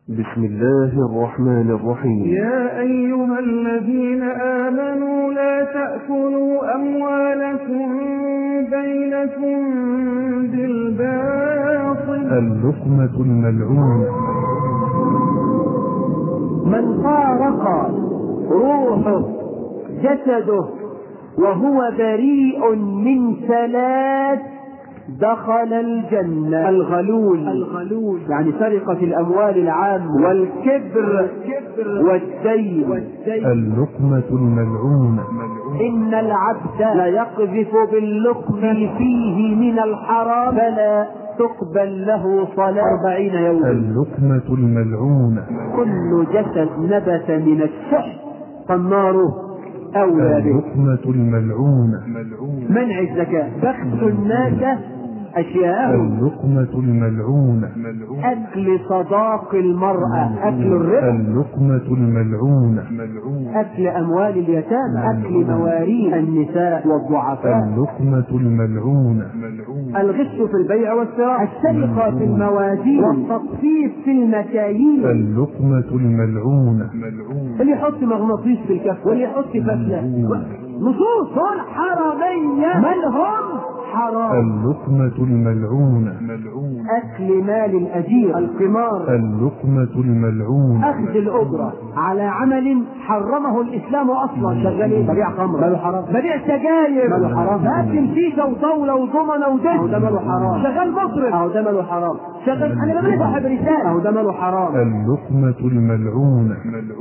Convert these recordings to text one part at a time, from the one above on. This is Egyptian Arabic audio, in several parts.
بسم الله الرحمن الرحيم يا أيها الذين آمنوا لا تأكلوا أموالكم بينكم بالباطل اللقمة الملعونة من فارق روحه جسده وهو بريء من ثلاث دخل الجنة الغلول الغلول يعني سرقة الأموال العامة والكبر والدين اللقمة الملعونة إن العبد ليقذف باللقم فيه من الحرام فلا تقبل له صلاة أربعين يوما اللقمة الملعونة كل جسد نبت من السحت فالنار أولى به اللقمة الملعونة منع الزكاة بخس الناس أشياءهم اللقمة الملعونة أكل صداق المرأة أكل الربا اللقمة الملعونة أكل أموال اليتامى أكل مواريث النساء والضعفاء اللقمة الملعونة الغش في البيع والشراء السرقة في الموازين والتطفيف في المكاييل اللقمة الملعونة اللي يحط مغناطيس في الكف واللي يحط فتلة نصوص حرامية من هم حرام اللقمة الملعونة أكل مال الأجير القمار اللقمة الملعونة أخذ الأجرة على عمل حرمه الإسلام أصلا شغال إيه؟ ببيع خمر ماله حرام ببيع سجاير ماله حرام باكل شيشة وطاولة وضمنة ودش أهو ده ماله حرام شغال مطرب أهو ده ماله حرام شغال أنا ببيع صاحب رسالة أهو ده ماله حرام اللقمة الملعونة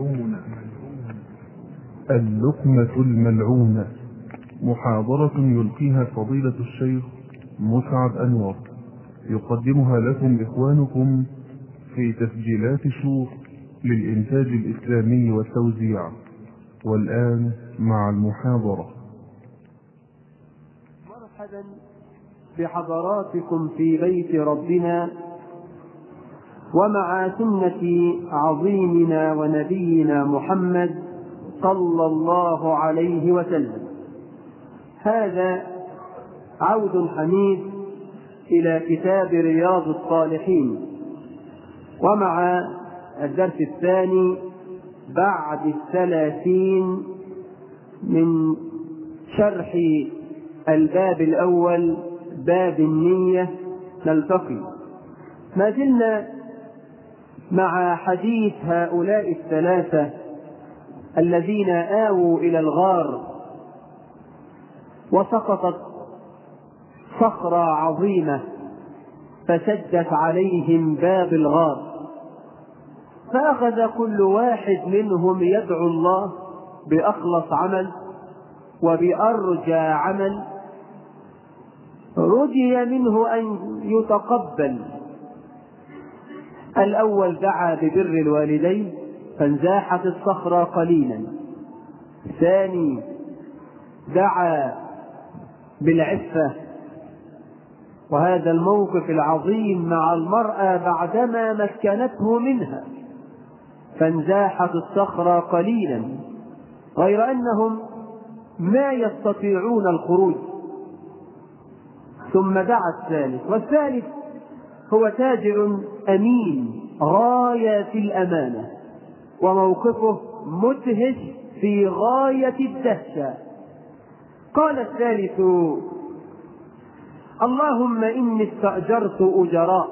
اللقمة الملعونة محاضرة يلقيها فضيلة الشيخ مسعد أنور يقدمها لكم إخوانكم في تسجيلات الشوق للإنتاج الإسلامي والتوزيع والآن مع المحاضرة مرحبا بحضراتكم في بيت ربنا ومع سنة عظيمنا ونبينا محمد صلى الله عليه وسلم هذا عود حميد إلى كتاب رياض الصالحين ومع الدرس الثاني بعد الثلاثين من شرح الباب الأول باب النية نلتقي ما زلنا مع حديث هؤلاء الثلاثة الذين آووا إلى الغار وسقطت صخرة عظيمة فسدت عليهم باب الغار فأخذ كل واحد منهم يدعو الله بأخلص عمل وبأرجى عمل رجي منه أن يتقبل الأول دعا ببر الوالدين فانزاحت الصخرة قليلا الثاني دعا بالعفة وهذا الموقف العظيم مع المرأة بعدما مكنته منها فانزاحت الصخرة قليلا غير أنهم ما يستطيعون الخروج ثم دعا الثالث والثالث هو تاجر أمين غاية في الأمانة وموقفه مدهش في غاية الدهشة قال الثالث اللهم إني استأجرت أجراء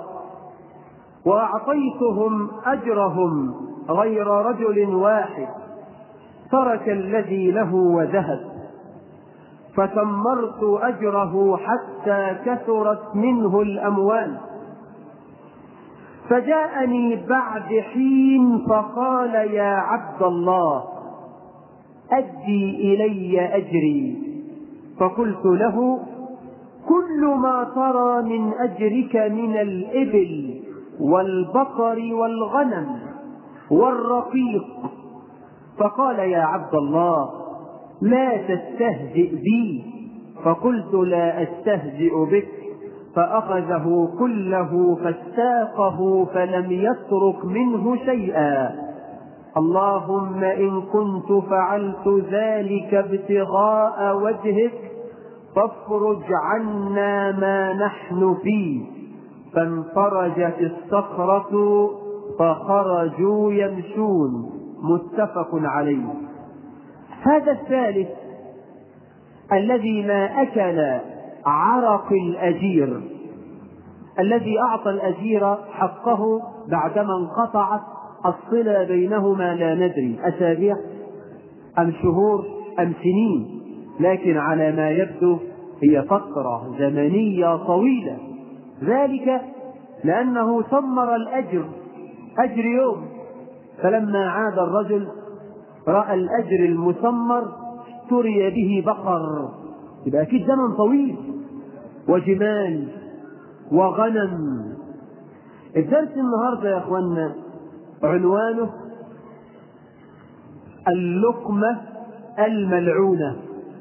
وأعطيتهم أجرهم غير رجل واحد ترك الذي له وذهب فثمرت أجره حتى كثرت منه الأموال فجاءني بعد حين فقال يا عبد الله أدي إلي أجري فقلت له كل ما ترى من أجرك من الإبل والبقر والغنم والرقيق فقال يا عبد الله لا تستهزئ بي فقلت لا أستهزئ بك فأخذه كله فاستاقه فلم يترك منه شيئا اللهم إن كنت فعلت ذلك ابتغاء وجهك فافرج عنا ما نحن فيه فانفرجت الصخرة فخرجوا يمشون متفق عليه هذا الثالث الذي ما أكل عرق الأجير الذي أعطى الأجير حقه بعدما انقطعت الصلة بينهما لا ندري أسابيع أم شهور أم سنين لكن على ما يبدو هي فترة زمنية طويلة ذلك لأنه ثمر الأجر أجر يوم فلما عاد الرجل رأى الأجر المثمر اشتري به بقر يبقى أكيد زمن طويل وجمال وغنم الدرس النهارده يا اخوانا عنوانه اللقمة الملعونة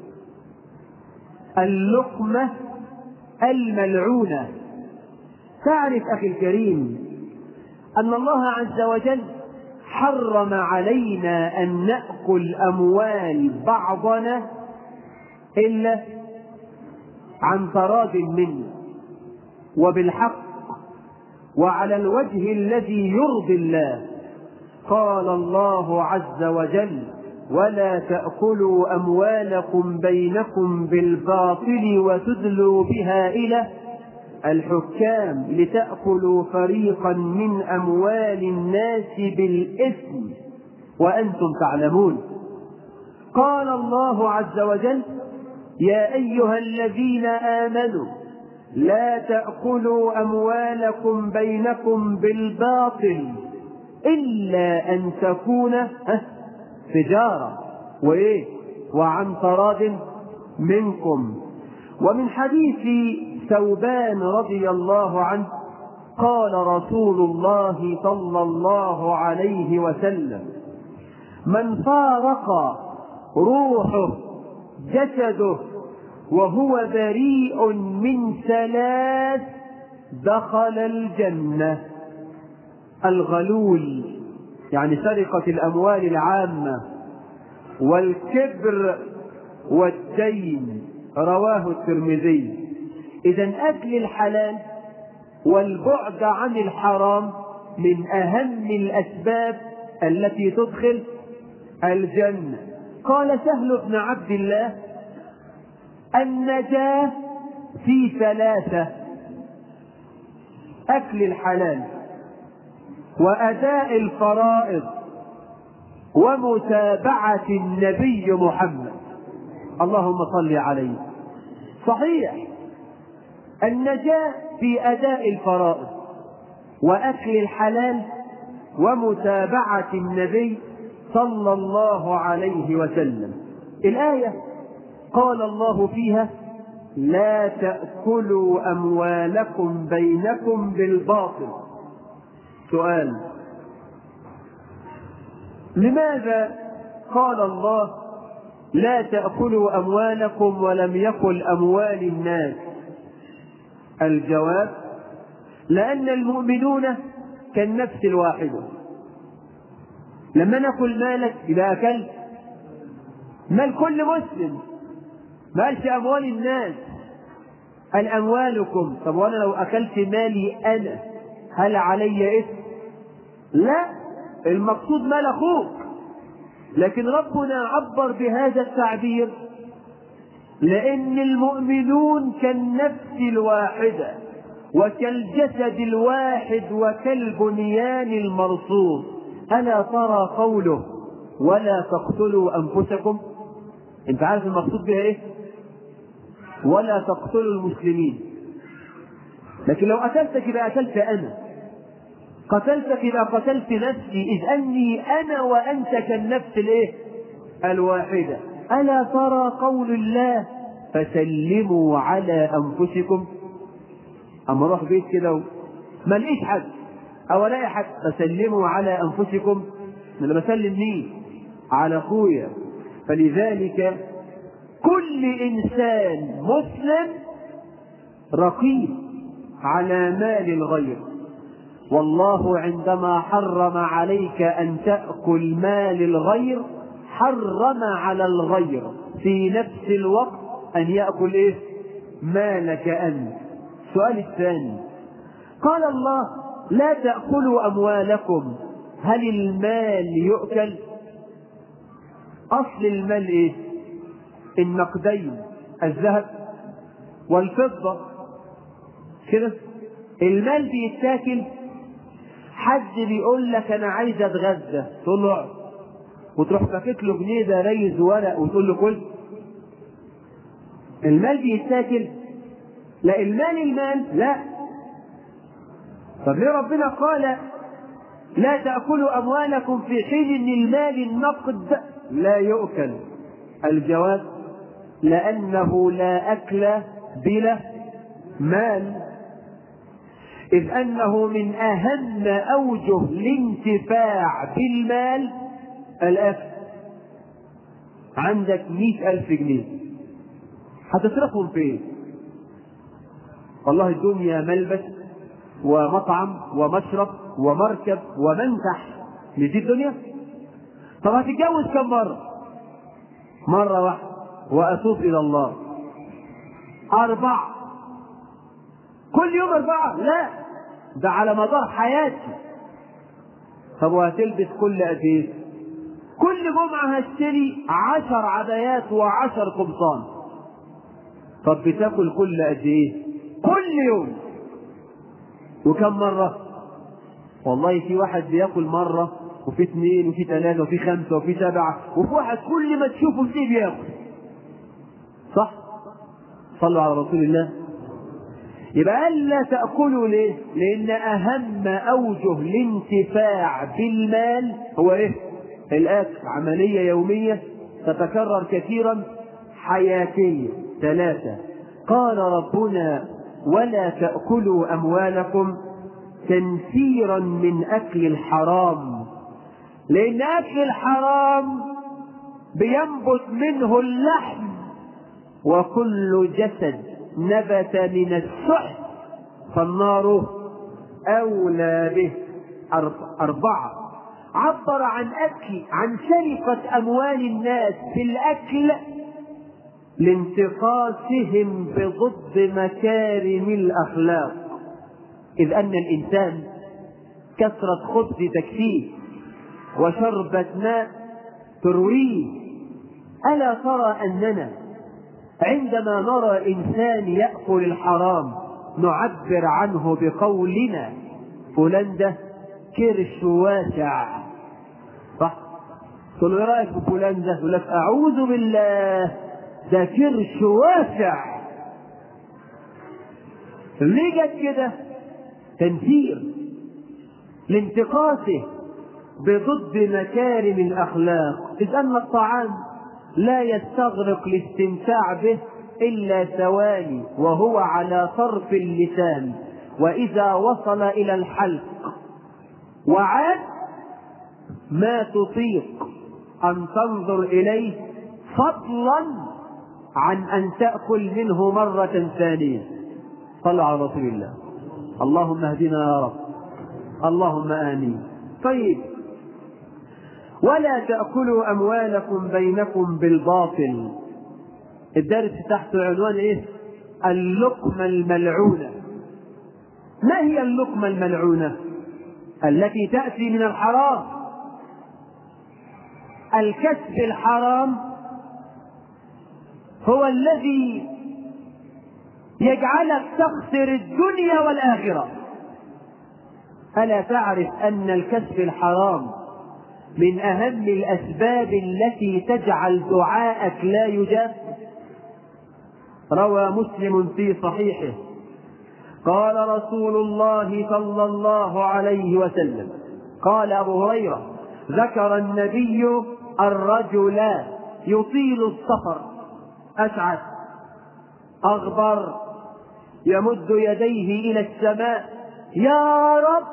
اللقمة الملعونة تعرف أخي الكريم أن الله عز وجل حرم علينا أن نأكل أموال بعضنا إلا عن تراض منا وبالحق وعلى الوجه الذي يرضي الله قال الله عز وجل ولا تأكلوا أموالكم بينكم بالباطل وتدلوا بها إلى الحكام لتأكلوا فريقا من أموال الناس بالإثم وأنتم تعلمون قال الله عز وجل يا أيها الذين آمنوا لا تأكلوا أموالكم بينكم بالباطل إلا أن تكون تجارة وإيه وعن تراض منكم ومن حديث ثوبان رضي الله عنه قال رسول الله صلى الله عليه وسلم من فارق روحه جسده وهو بريء من ثلاث دخل الجنة الغلول يعني سرقة الأموال العامة والكبر والدين رواه الترمذي إذا أكل الحلال والبعد عن الحرام من أهم الأسباب التي تدخل الجنة قال سهل بن عبد الله النجاة في ثلاثة أكل الحلال وأداء الفرائض ومتابعة النبي محمد اللهم صل عليه صحيح النجاة في أداء الفرائض وأكل الحلال ومتابعة النبي صلى الله عليه وسلم الآية قال الله فيها لا تأكلوا أموالكم بينكم بالباطل سؤال لماذا قال الله لا تأكلوا أموالكم ولم يقل أموال الناس الجواب لأن المؤمنون كالنفس الواحدة لما نأكل مالك إذا أكلت مال كل مسلم ما قالش أموال الناس قال أموالكم طب وأنا لو أكلت مالي أنا هل علي إثم؟ لا المقصود مال أخوك لكن ربنا عبر بهذا التعبير لأن المؤمنون كالنفس الواحدة وكالجسد الواحد وكالبنيان المرصوص ألا ترى قوله ولا تقتلوا أنفسكم أنت عارف المقصود بها إيه؟ ولا تقتلوا المسلمين لكن لو قتلتك يبقى قتلت أنا قتلتك يبقى قتلت نفسي إذ أني أنا وأنت كالنفس الإيه؟ الواحدة ألا ترى قول الله فسلموا على أنفسكم أما أروح بيت كده ما لقيش حد أو ألاقي حد فسلموا على أنفسكم أنا بسلم مين؟ على أخويا فلذلك كل إنسان مسلم رقيب على مال الغير والله عندما حرم عليك أن تأكل مال الغير حرم على الغير في نفس الوقت أن يأكل إيه؟ مالك أنت السؤال الثاني قال الله لا تأكلوا أموالكم هل المال يؤكل أصل المال إيه النقدين الذهب والفضة كده المال بيتاكل حد بيقول لك انا عايز اتغدى تقول له اقعد وتروح فاكك له جنيه ده ريز ورق وتقول له كل المال بيتاكل لا المال المال لا طب ليه ربنا قال لا تأكلوا أموالكم في حين أن المال النقد لا يؤكل الجواب لأنه لا أكل بلا مال إذ أنه من أهم أوجه الانتفاع بالمال الأكل عندك مئة ألف جنيه هتصرفهم فين؟ والله الدنيا ملبس ومطعم ومشرب ومركب ومنتح مش دي الدنيا؟ طب هتتجوز كم مرة؟ مرة واحدة وأتوب إلى الله أربعة كل يوم أربعة لا ده على مدار حياتي طب وهتلبس كل قد إيه؟ كل جمعة هشتري عشر عبايات وعشر قمصان طب بتاكل كل قد إيه؟ كل يوم وكم مرة؟ والله في واحد بياكل مرة وفي اثنين وفي ثلاثة وفي خمسة وفي سبعة وفي واحد كل ما تشوفه فيه بياكل صح؟ صلوا على رسول الله يبقى ألا تأكلوا ليه؟ لأن أهم أوجه الانتفاع بالمال هو إيه؟ الأكل عملية يومية تتكرر كثيرا حياتية ثلاثة قال ربنا ولا تأكلوا أموالكم تنفيرا من أكل الحرام لأن أكل الحرام بينبت منه اللحم وكل جسد نبت من السحت فالنار أولى به أربعة عبر عن أكل عن سرقة أموال الناس في الأكل لانتقاصهم بضد مكارم الأخلاق إذ أن الإنسان كثرة خبز تكفيه وشربة ماء ترويه ألا ترى أننا عندما نرى إنسان يأكل الحرام نعبر عنه بقولنا فلان ده كرش واسع صح تقول له ايه رايك في فلان ده يقول لك اعوذ بالله ده كرش واسع ليه جت كده تنفير لانتقاصه بضد مكارم الاخلاق اذ ان الطعام لا يستغرق الاستمتاع به الا ثواني وهو على طرف اللسان واذا وصل الى الحلق وعاد ما تطيق ان تنظر اليه فضلا عن ان تاكل منه مره ثانيه صلوا على رسول الله اللهم اهدنا يا رب اللهم امين طيب ولا تاكلوا اموالكم بينكم بالباطل الدرس تحت عنوان ايه اللقمه الملعونه ما هي اللقمه الملعونه التي تاتي من الحرام الكسب الحرام هو الذي يجعلك تخسر الدنيا والاخره الا تعرف ان الكسب الحرام من اهم الاسباب التي تجعل دعاءك لا يجاب روى مسلم في صحيحه قال رسول الله صلى الله عليه وسلم قال ابو هريره ذكر النبي الرجل يطيل السفر اشعث اغبر يمد يديه الى السماء يا رب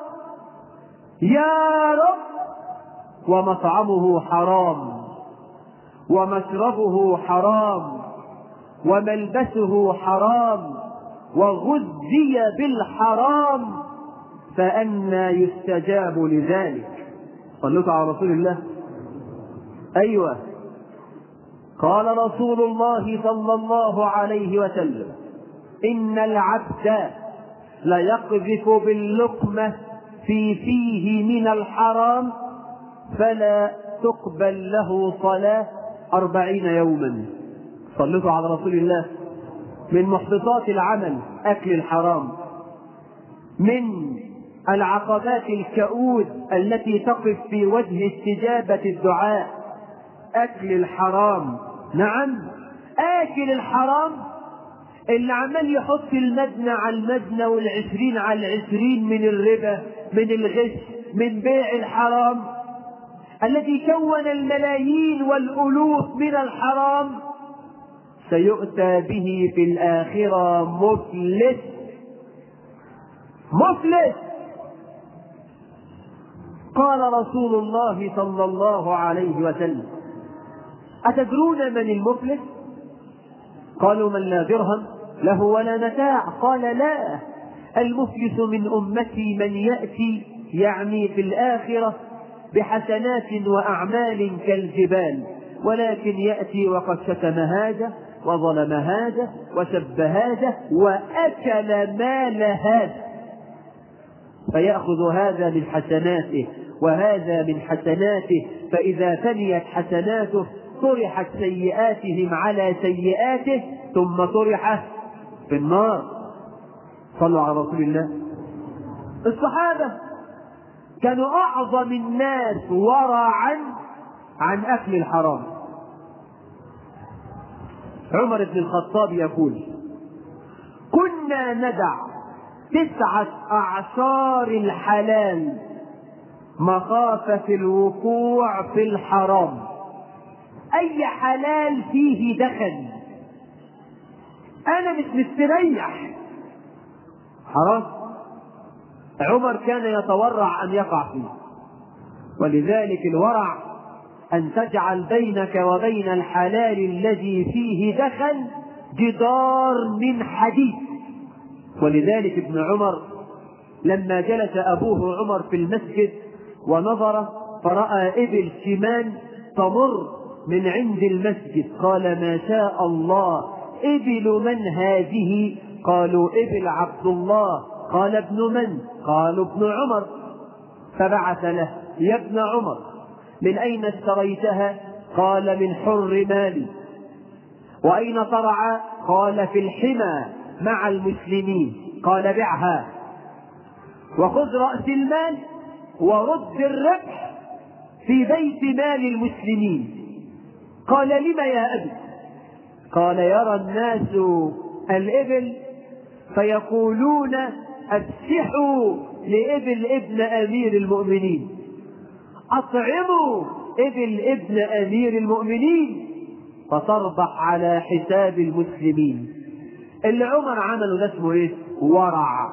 يا رب ومطعمه حرام ومشربه حرام وملبسه حرام وغذي بالحرام فأنى يستجاب لذلك صلوا على رسول الله أيوة قال رسول الله صلى الله عليه وسلم إن العبد ليقذف باللقمة في فيه من الحرام فلا تقبل له صلاة أربعين يوما صلوا على رسول الله من محبطات العمل أكل الحرام من العقبات الكؤود التي تقف في وجه استجابة الدعاء أكل الحرام نعم آكل الحرام اللي عمال يحط المدنة على المدنة والعشرين على العشرين من الربا من الغش من بيع الحرام الذي كون الملايين والألوف من الحرام سيؤتى به في الآخرة مفلس مفلس قال رسول الله صلى الله عليه وسلم أتدرون من المفلس قالوا من لا درهم له ولا متاع قال لا المفلس من أمتي من يأتي يعني في الآخرة بحسنات وأعمال كالجبال ولكن يأتي وقد شتم هذا وظلم هذا وسب هذا وأكل مال هذا فيأخذ هذا من حسناته وهذا من حسناته فإذا فنيت حسناته طرحت سيئاتهم على سيئاته ثم طرح في النار صلوا على رسول الله الصحابة كانوا أعظم الناس ورعا عن أكل الحرام عمر بن الخطاب يقول كنا ندع تسعة أعشار الحلال مخافة الوقوع في الحرام أي حلال فيه دخل أنا مش مستريح حرام عمر كان يتورع أن يقع فيه ولذلك الورع أن تجعل بينك وبين الحلال الذي فيه دخل جدار من حديد ولذلك ابن عمر لما جلس أبوه عمر في المسجد ونظر فرأى إبل شمان تمر من عند المسجد قال ما شاء الله إبل من هذه قالوا إبل عبد الله قال ابن من قالوا ابن عمر فبعث له يا ابن عمر من أين اشتريتها قال من حر مالي وأين ترعى قال في الحمى مع المسلمين قال بعها وخذ رأس المال ورد الربح في بيت مال المسلمين قال لم يا أبي قال يرى الناس الإبل فيقولون أفسحوا لإبل ابن أمير المؤمنين أطعموا ابن ابن أمير المؤمنين فتربح على حساب المسلمين اللي عمر عمله ده اسمه ايه؟ ورع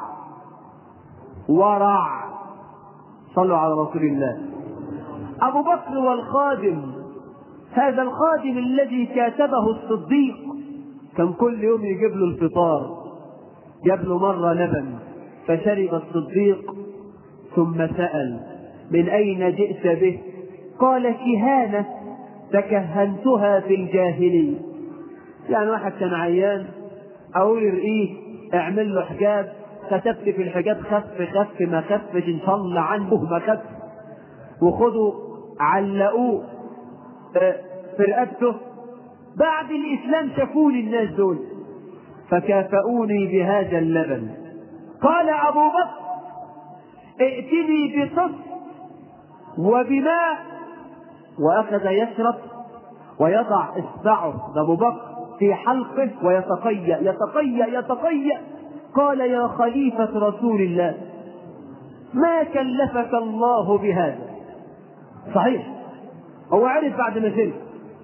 ورع صلوا على رسول الله أبو بكر والخادم هذا الخادم الذي كاتبه الصديق كان كل يوم يجيب له الفطار جاب له مرة لبن فشرب الصديق ثم سأل من أين جئت به قال كهانة تكهنتها في الجاهلية يعني واحد كان عيان أقول رقيه اعمل له حجاب كتبت في الحجاب خف خف ما خفش ان شاء الله عنه ما خف وخدوا علقوه في رقبته بعد الاسلام شافوني الناس دول فكافئوني بهذا اللبن قال ابو بكر ائتني بصف وبماء واخذ يشرب ويضع اصبعه ابو بكر في حلقه ويتقيأ يتقيأ يتقيأ قال يا خليفة رسول الله ما كلفك الله بهذا صحيح هو عرف بعد ما شرب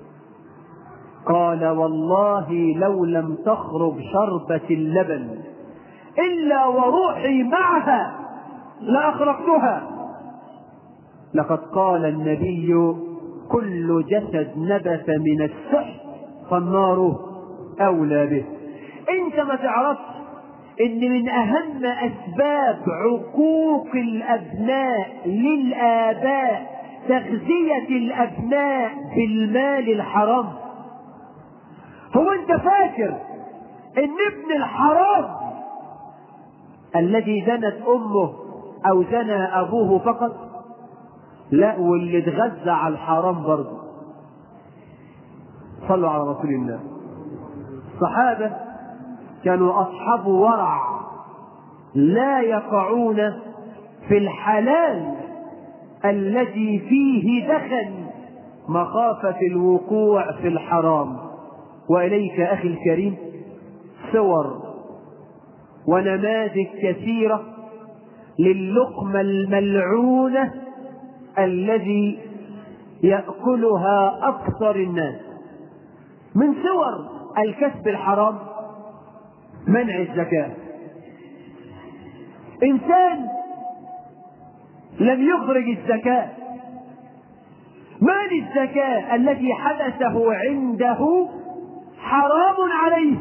قال والله لو لم تخرج شربة اللبن إلا وروحي معها لأخرجتها لقد قال النبي كل جسد نبت من السحر فالنار أولى به أنت ما تعرفش ان من اهم اسباب عقوق الابناء للاباء تغذية الابناء بالمال الحرام هو انت فاكر ان ابن الحرام الذي دنت امه او زنى ابوه فقط لا واللي اتغذى على الحرام برضه صلوا على رسول الله الصحابة كانوا أصحاب ورع لا يقعون في الحلال الذي فيه دخل مخافة الوقوع في الحرام وإليك أخي الكريم صور ونماذج كثيرة للقمة الملعونة الذي يأكلها أكثر الناس من صور الكسب الحرام منع الزكاة إنسان لم يخرج الزكاة مال الزكاة الذي حدثه عنده حرام عليه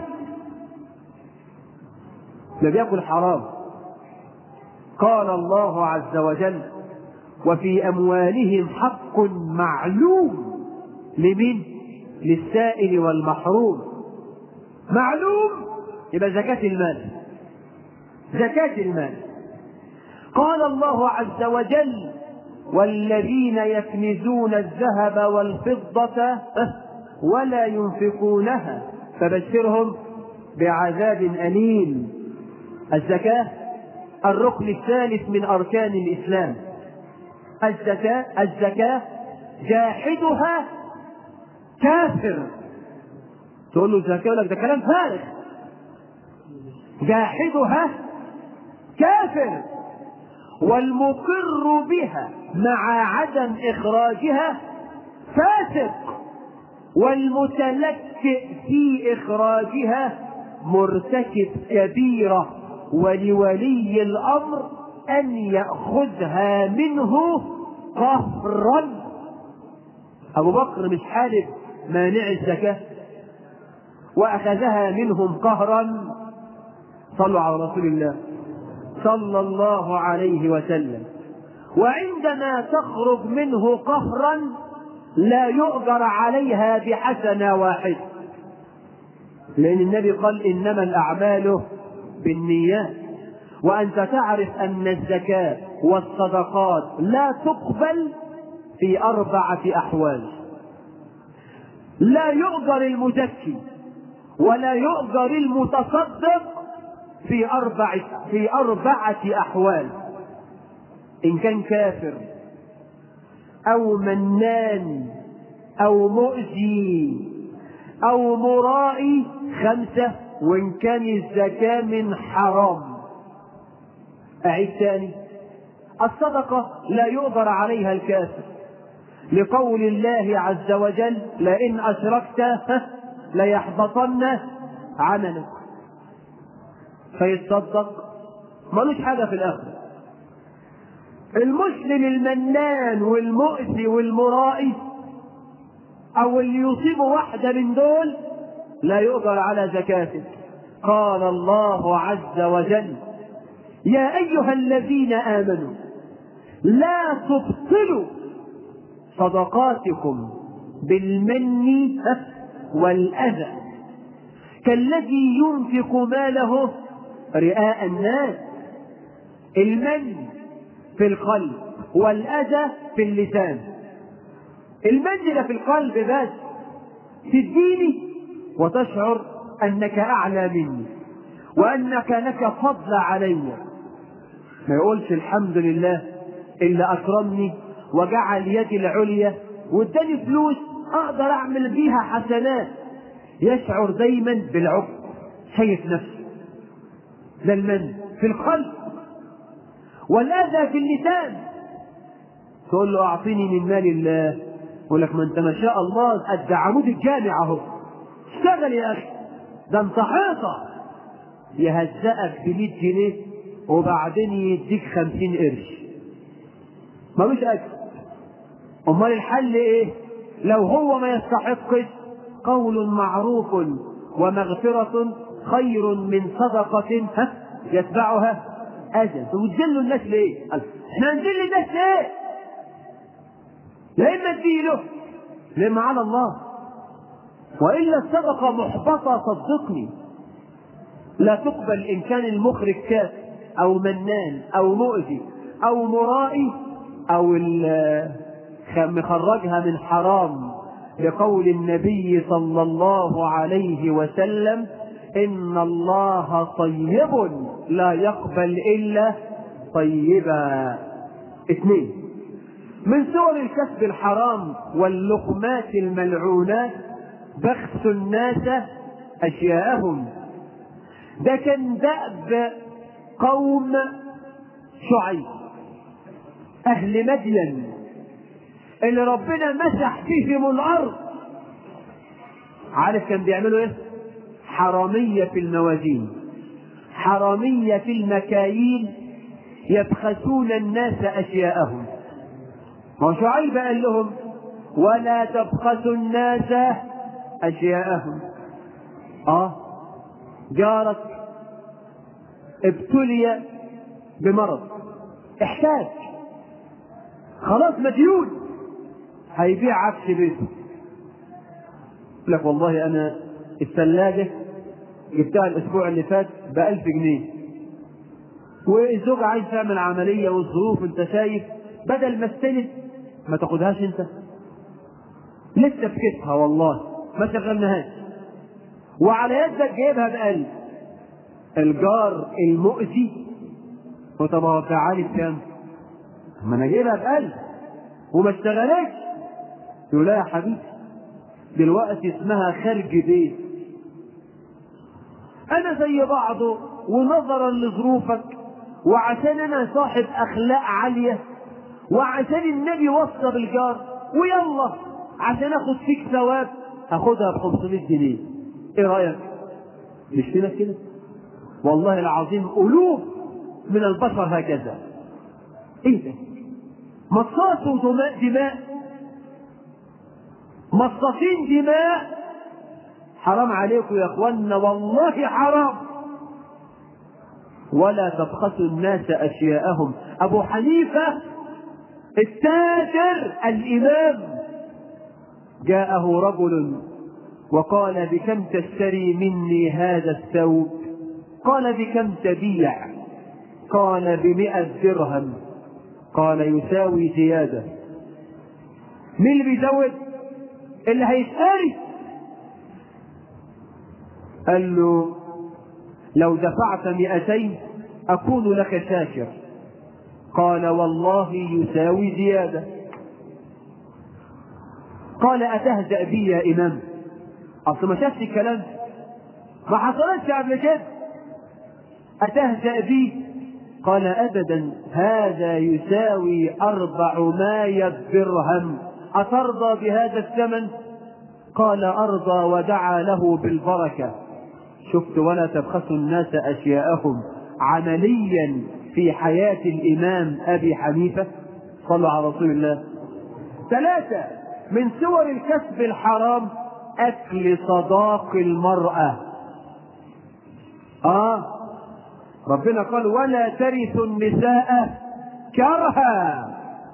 لم يكن حرام قال الله عز وجل وفي أموالهم حق معلوم لمن؟ للسائل والمحروم معلوم يبقى زكاة المال زكاة المال قال الله عز وجل والذين يكنزون الذهب والفضة ولا ينفقونها فبشرهم بعذاب أليم الزكاة الركن الثالث من أركان الإسلام الزكاة الزكاة جاحدها كافر تقول له الزكاة يقول لك ده كلام فارغ جاحدها كافر والمقر بها مع عدم إخراجها فاسق والمتلكئ في إخراجها مرتكب كبيرة ولولي الأمر أن يأخذها منه قهرا أبو بكر مش حالف مانع الزكاة وأخذها منهم قهرا صلوا على رسول الله صلى الله عليه وسلم وعندما تخرج منه قهرا لا يؤجر عليها بحسنة واحدة لأن النبي قال إنما الأعمال بالنيات وأنت تعرف أن الزكاة والصدقات لا تقبل في أربعة أحوال لا يؤجر المزكي ولا يؤجر المتصدق في أربعة في أربعة أحوال إن كان كافر أو منان أو مؤذي أو مرائي خمسة وإن كان الزكاة من حرام أعيد ثاني الصدقة لا يؤجر عليها الكافر لقول الله عز وجل لئن أشركت ليحبطن عملك فيتصدق ملوش حاجة في الآخرة المسلم المنان والمؤذي والمرائي أو اللي يصيب واحدة من دول لا يؤجر على زكاته قال الله عز وجل يا أيها الذين آمنوا لا تبطلوا صدقاتكم بالمن والأذى كالذي ينفق ماله رئاء الناس المن في القلب والأذى في اللسان المن ده في القلب بس تديني وتشعر أنك أعلى مني وأنك لك فضل علي ما يقولش الحمد لله اللي أكرمني وجعل يدي العليا واداني فلوس أقدر أعمل بيها حسنات يشعر دايما بالعقد شايف نفسه ده المن في القلب والأذى في اللسان تقول له أعطيني من مال الله يقول لك ما أنت ما شاء الله قد عمود الجامع أهو اشتغل يا أخي ده أنت حيطة يهزأك ب 100 جنيه وبعدين يديك 50 قرش ملوش أجر أمال الحل إيه؟ لو هو ما يستحقش قول معروف ومغفرة خير من صدقة ها يتبعها أجل وتذلوا الناس ليه؟ احنا هنذل الناس ليه؟ لا إما تديله لما على الله وإلا الصدقة محبطة صدقني لا تقبل إن كان المخرج كافر أو منان أو مؤذي او مرائي او ال- خ- مخرجها من حرام لقول النبي صلى الله عليه وسلم ان الله طيب لا يقبل الا طيبا اثنين من صور الكسب الحرام واللقمات الملعونات بخس الناس اشياءهم ده كان دأب قوم شعيب اهل مدين اللي ربنا مسح فيهم الارض عارف كان بيعملوا ايه حرامية في الموازين حرامية في المكاييل يبخسون الناس اشياءهم ما هو شعيب قال لهم ولا تبخسوا الناس اشياءهم اه جارك ابتلي بمرض احتاج خلاص مديون هيبيع عفش بيته يقول لك والله انا الثلاجة جبتها الاسبوع اللي فات بألف جنيه والزوج عايز تعمل عملية والظروف انت شايف بدل ما استلف ما تاخدهاش انت لسه في كتفها والله ما شغلناهاش وعلى يدك جايبها بقلب الجار المؤذي هو طب هو فعالي بكام؟ ما انا جايبها بقلب وما اشتغلتش يقول لا يا حبيبي دلوقتي اسمها خرج بيت انا زي بعضه ونظرا لظروفك وعشان انا صاحب اخلاق عاليه وعشان النبي وصى بالجار ويلا عشان اخد فيك ثواب هاخدها ب 500 جنيه ايه رايك؟ مش كده كده والله العظيم الوف من البشر هكذا ايه ده؟ مصاص ودماء دماء مصاصين دماء حرام عليكم يا اخوانا والله حرام ولا تبخسوا الناس اشياءهم ابو حنيفه التاجر الامام جاءه رجل وقال بكم تشتري مني هذا الثوب قال بكم تبيع قال بمئة درهم قال يساوي زيادة مين اللي بيزود اللي هيشتري قال له لو دفعت مئتين أكون لك شاكر قال والله يساوي زيادة قال أتهزأ بي يا إمام أصل ما شافش الكلام ما حصلتش قبل كده أتهزأ بي قال أبدا هذا يساوي أربعمائة درهم أترضى بهذا الثمن قال أرضى ودعا له بالبركة شفت ولا تبخسوا الناس أشياءهم عمليا في حياة الإمام أبي حنيفة صلوا على رسول الله ثلاثة من صور الكسب الحرام أكل صداق المرأة آه ربنا قال ولا ترثوا النساء كرها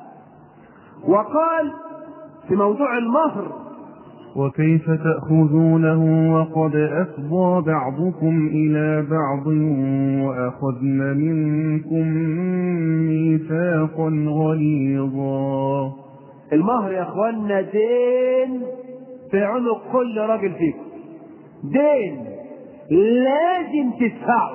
وقال في موضوع المهر وكيف تأخذونه وقد أفضى بعضكم إلى بعض وأخذن منكم ميثاقا غليظا المهر يا اخوانا دين في عنق كل راجل فيكم دين لازم تدفعه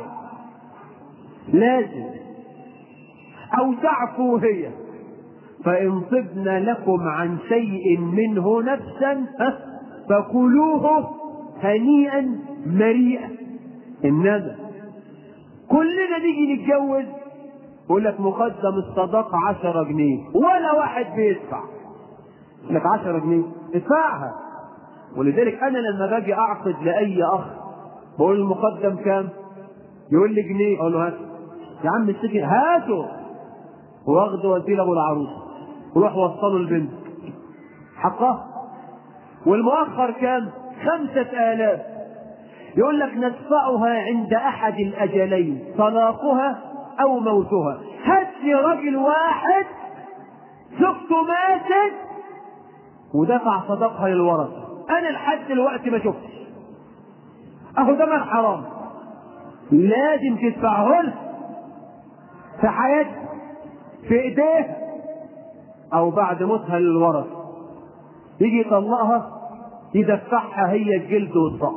لازم او تعفو هي فان طبن لكم عن شيء منه نفسا ها، فكلوه هنيئا مريئا انما كلنا نيجي نتجوز يقول لك مقدم الصداقة عشرة جنيه ولا واحد بيدفع يقول لك عشرة جنيه ادفعها ولذلك انا لما باجي اعقد لاي اخ بقول المقدم كام يقول لي جنيه اقول له هات يا عم السكن هاته واخده واديه لابو العروس وروح وصله البنت حقها والمؤخر كام خمسة آلاف يقول لك ندفعها عند أحد الأجلين طلاقها أو موتها هات لي راجل واحد زوجته ماتت ودفع صدقها للورثة أنا لحد دلوقتي ما شفتش أهو ده مال حرام لازم تدفعه لها في حياتك في ايديه او بعد موتها للورث يجي يطلقها يدفعها هي الجلد والضغط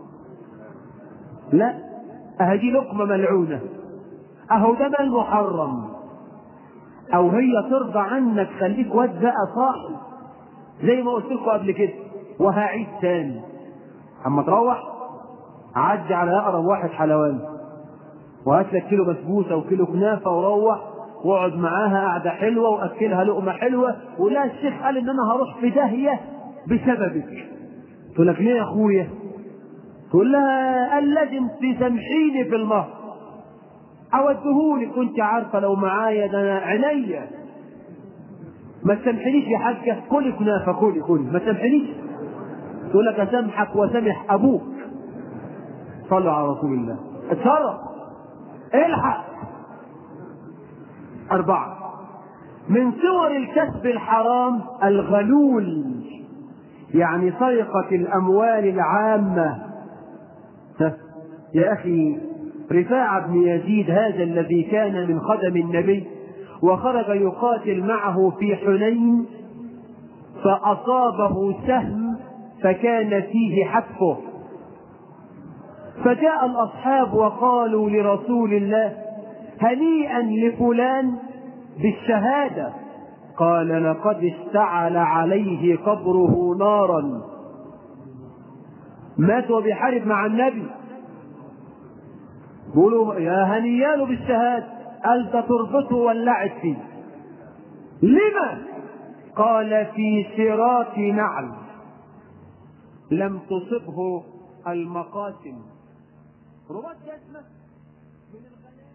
لا اهدي لقمه ملعونه اهو ده مال محرم او هي ترضى عنك خليك واد بقى صاحي زي ما قلت لكم قبل كده وهعيد تاني اما تروح عدي على اقرب واحد حلواني وهات لك كيلو بسبوسه وكيلو كنافه وروح واقعد معاها قعده حلوه واكلها لقمه حلوه ولا الشيخ قال ان انا هروح في داهيه بسببك تقول لك ليه يا اخويا تقول لها قال لازم تسامحيني في المهر اودهولك كنت عارفه لو معايا ده انا عينيا ما تسامحنيش يا حاجه كلي كنافه كلي كلي ما تسامحنيش تقول لك اسامحك واسامح ابوك صلوا على رسول الله اتصرف الحق أربعة من صور الكسب الحرام الغلول يعني سرقة الأموال العامة ها، يا أخي رفاعة بن يزيد هذا الذي كان من خدم النبي وخرج يقاتل معه في حنين فأصابه سهم فكان فيه حتفه فجاء الأصحاب وقالوا لرسول الله هنيئا لفلان بالشهادة قال لقد اشتعل عليه قبره نارا مات وبيحارب مع النبي بيقولوا يا هنياله بالشهادة قال ده تربطه ولعت فيه لما قال في شراك نعل لم تصبه المقاسم رباط جزمة من الغنائم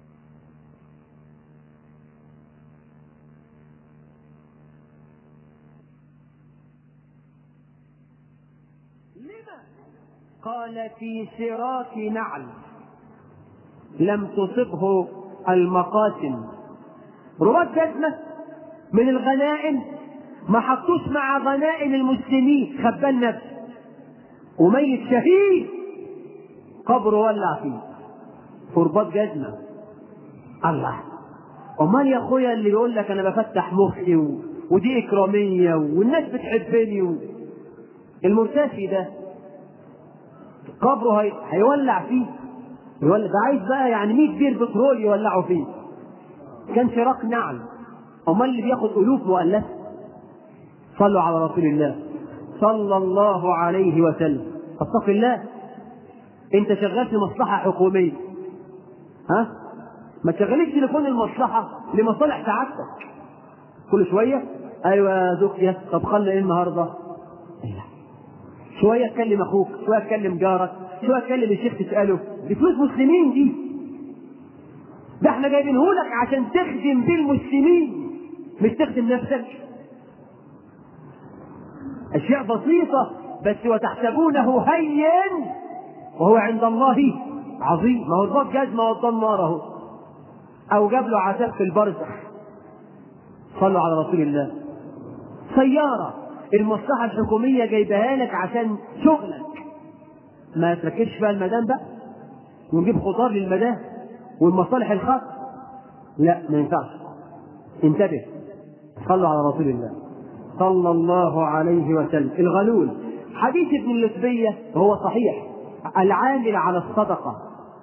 لما قال في شراك نعل لم تصبه المقاسم رباط جزمة من الغنائم ما حطوش مع غنائم المسلمين خبان نفسه وميت شهيد قبره ولع فيه تربات جزمة الله امال يا اخويا اللي بيقول لك انا بفتح مخي و... ودي اكراميه والناس بتحبني و... المرتشي ده قبره هي... هيولع فيه يولع ده عايز بقى يعني 100 بير بترول يولعوا فيه كان شراك نعل امال اللي بياخد الوف مؤلفه صلوا على رسول الله صلى الله عليه وسلم اتق الله انت شغال في مصلحه حكوميه ها ما تشغليش تليفون المصلحه لمصالح سعادتك كل شويه ايوه يا زوجتي طب خلنا ايه النهارده إيه. شويه تكلم اخوك شويه تكلم جارك شويه تكلم الشيخ تساله دي فلوس مسلمين دي ده احنا جايبينهولك عشان تخدم بيه المسلمين مش تخدم نفسك اشياء بسيطه بس وتحسبونه هين وهو عند الله عظيم ما هو الضاد جزمه والضاد نار اهو او جاب له عذاب في البرزخ صلوا على رسول الله سياره المصلحه الحكوميه جايبها لك عشان شغلك ما تركبش بقى المدام بقى ونجيب خضار للمدام والمصالح الخاصه لا ما ينفعش انتبه صلوا على رسول الله صلى الله عليه وسلم الغلول حديث ابن اللتبية هو صحيح العامل على الصدقة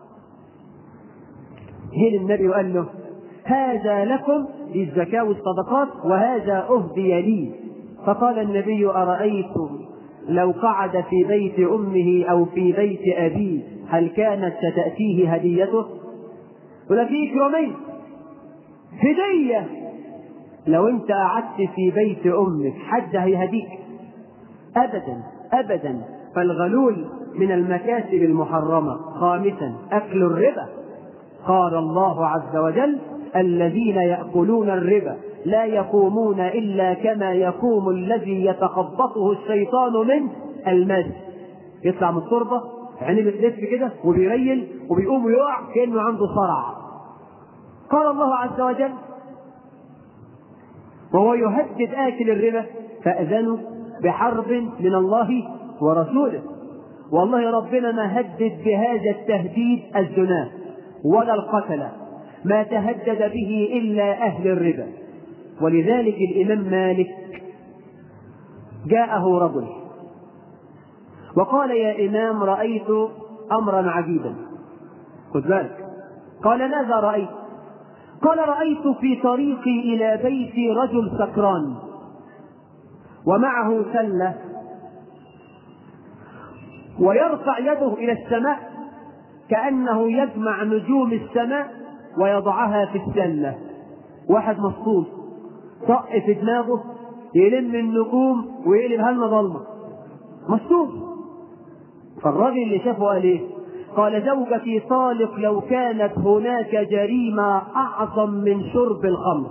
جه النبي وقال له هذا لكم للزكاة والصدقات وهذا أهدي لي فقال النبي أرأيتم لو قعد في بيت أمه أو في بيت أبيه هل كانت ستأتيه هديته؟ ولا في إكرامين هدية لو أنت قعدت في بيت أمك حد هيهديك أبدا أبدا فالغلول من المكاسب المحرمة خامسا أكل الربا قال الله عز وجل الذين يأكلون الربا لا يقومون إلا كما يقوم الذي يتخبطه الشيطان من المس يطلع من التربة عينيه بتلف كده وبيريل وبيقوم ويقع كأنه عنده صرع قال الله عز وجل وهو يهدد آكل الربا فأذنوا بحرب من الله ورسوله والله ربنا ما هدد بهذا التهديد الزنا ولا القتل ما تهدد به إلا أهل الربا ولذلك الإمام مالك جاءه رجل وقال يا إمام رأيت أمرا عجيبا خذ بالك قال ماذا رأيت قال رأيت في طريقي إلى بيتي رجل سكران ومعه سلة ويرفع يده إلى السماء كأنه يجمع نجوم السماء ويضعها في السلة واحد مصطوط طق في دماغه يلم النجوم ويقلبها لنا ضلمة مصطوط فالراجل اللي شافه قال ايه؟ قال زوجتي طالق لو كانت هناك جريمة أعظم من شرب الخمر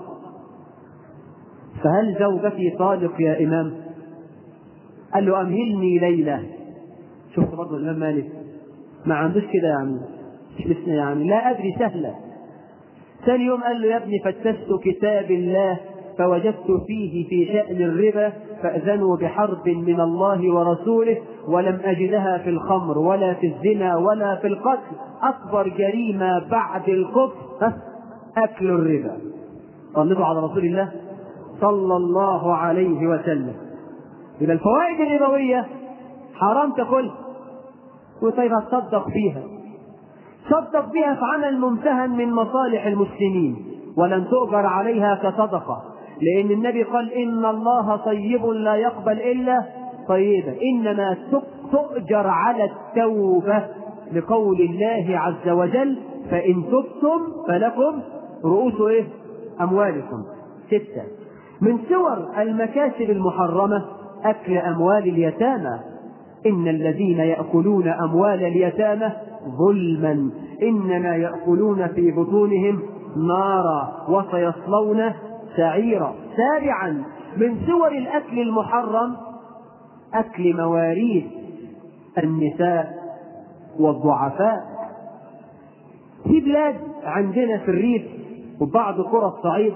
فهل زوجتي طالق يا إمام؟ قال له أمهلني ليلة شفت برضه الإمام مالك ما عندوش كده يعني مش يعني لا أدري سهلة ثاني يوم قال له يا ابني فتشت كتاب الله فوجدت فيه في شأن الربا فأذنوا بحرب من الله ورسوله ولم أجدها في الخمر ولا في الزنا ولا في القتل أكبر جريمة بعد الكفر أكل الربا صلوا على رسول الله صلى الله عليه وسلم إلى الفوائد الربوية حرام تاكلها وطيب هتصدق فيها صدق بها في عمل ممتهن من مصالح المسلمين ولن تؤجر عليها كصدقة لأن النبي قال إن الله طيب لا يقبل إلا طيبا إنما تؤجر على التوبة لقول الله عز وجل فإن تبتم فلكم رؤوس إيه؟ أموالكم ستة من صور المكاسب المحرمة أكل أموال اليتامى إن الذين يأكلون أموال اليتامى ظلما إنما يأكلون في بطونهم نارا وسيصلون سعيرا سابعا من صور الأكل المحرم أكل مواريث النساء والضعفاء في بلاد عندنا في الريف وبعض قرى الصعيد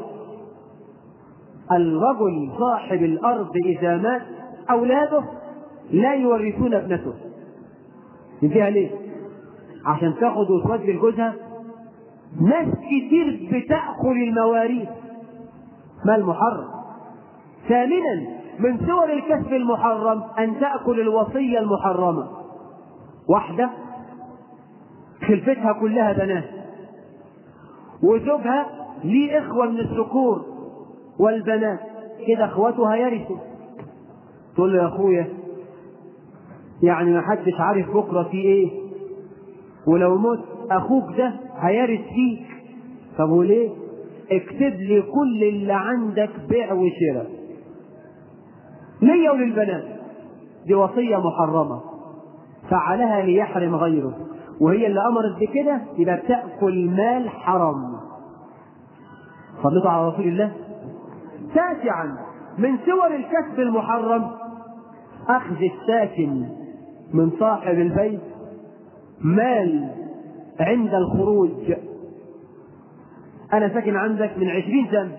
الرجل صاحب الأرض إذا مات أولاده لا يورثون ابنته يديها ليه؟ عشان تاخد وتودي لجوزها ناس كتير بتأكل المواريث ما المحرم ثامنا من صور الكسب المحرم أن تأكل الوصية المحرمة واحدة خلفتها كلها بنات وزوجها ليه إخوة من الذكور والبنات كده إخوتها يرثوا تقول له يا أخويا يعني ما حدش عارف بكرة في إيه ولو مت أخوك ده هيرث فيك طب وليه؟ اكتب لي كل اللي عندك بيع وشراء ليا وللبنات دي وصية محرمة فعلها ليحرم غيره وهي اللي أمرت بكده يبقى بتأكل مال حرام صليتوا على رسول الله تاسعا من صور الكسب المحرم أخذ الساكن من صاحب البيت مال عند الخروج أنا ساكن عندك من عشرين سنة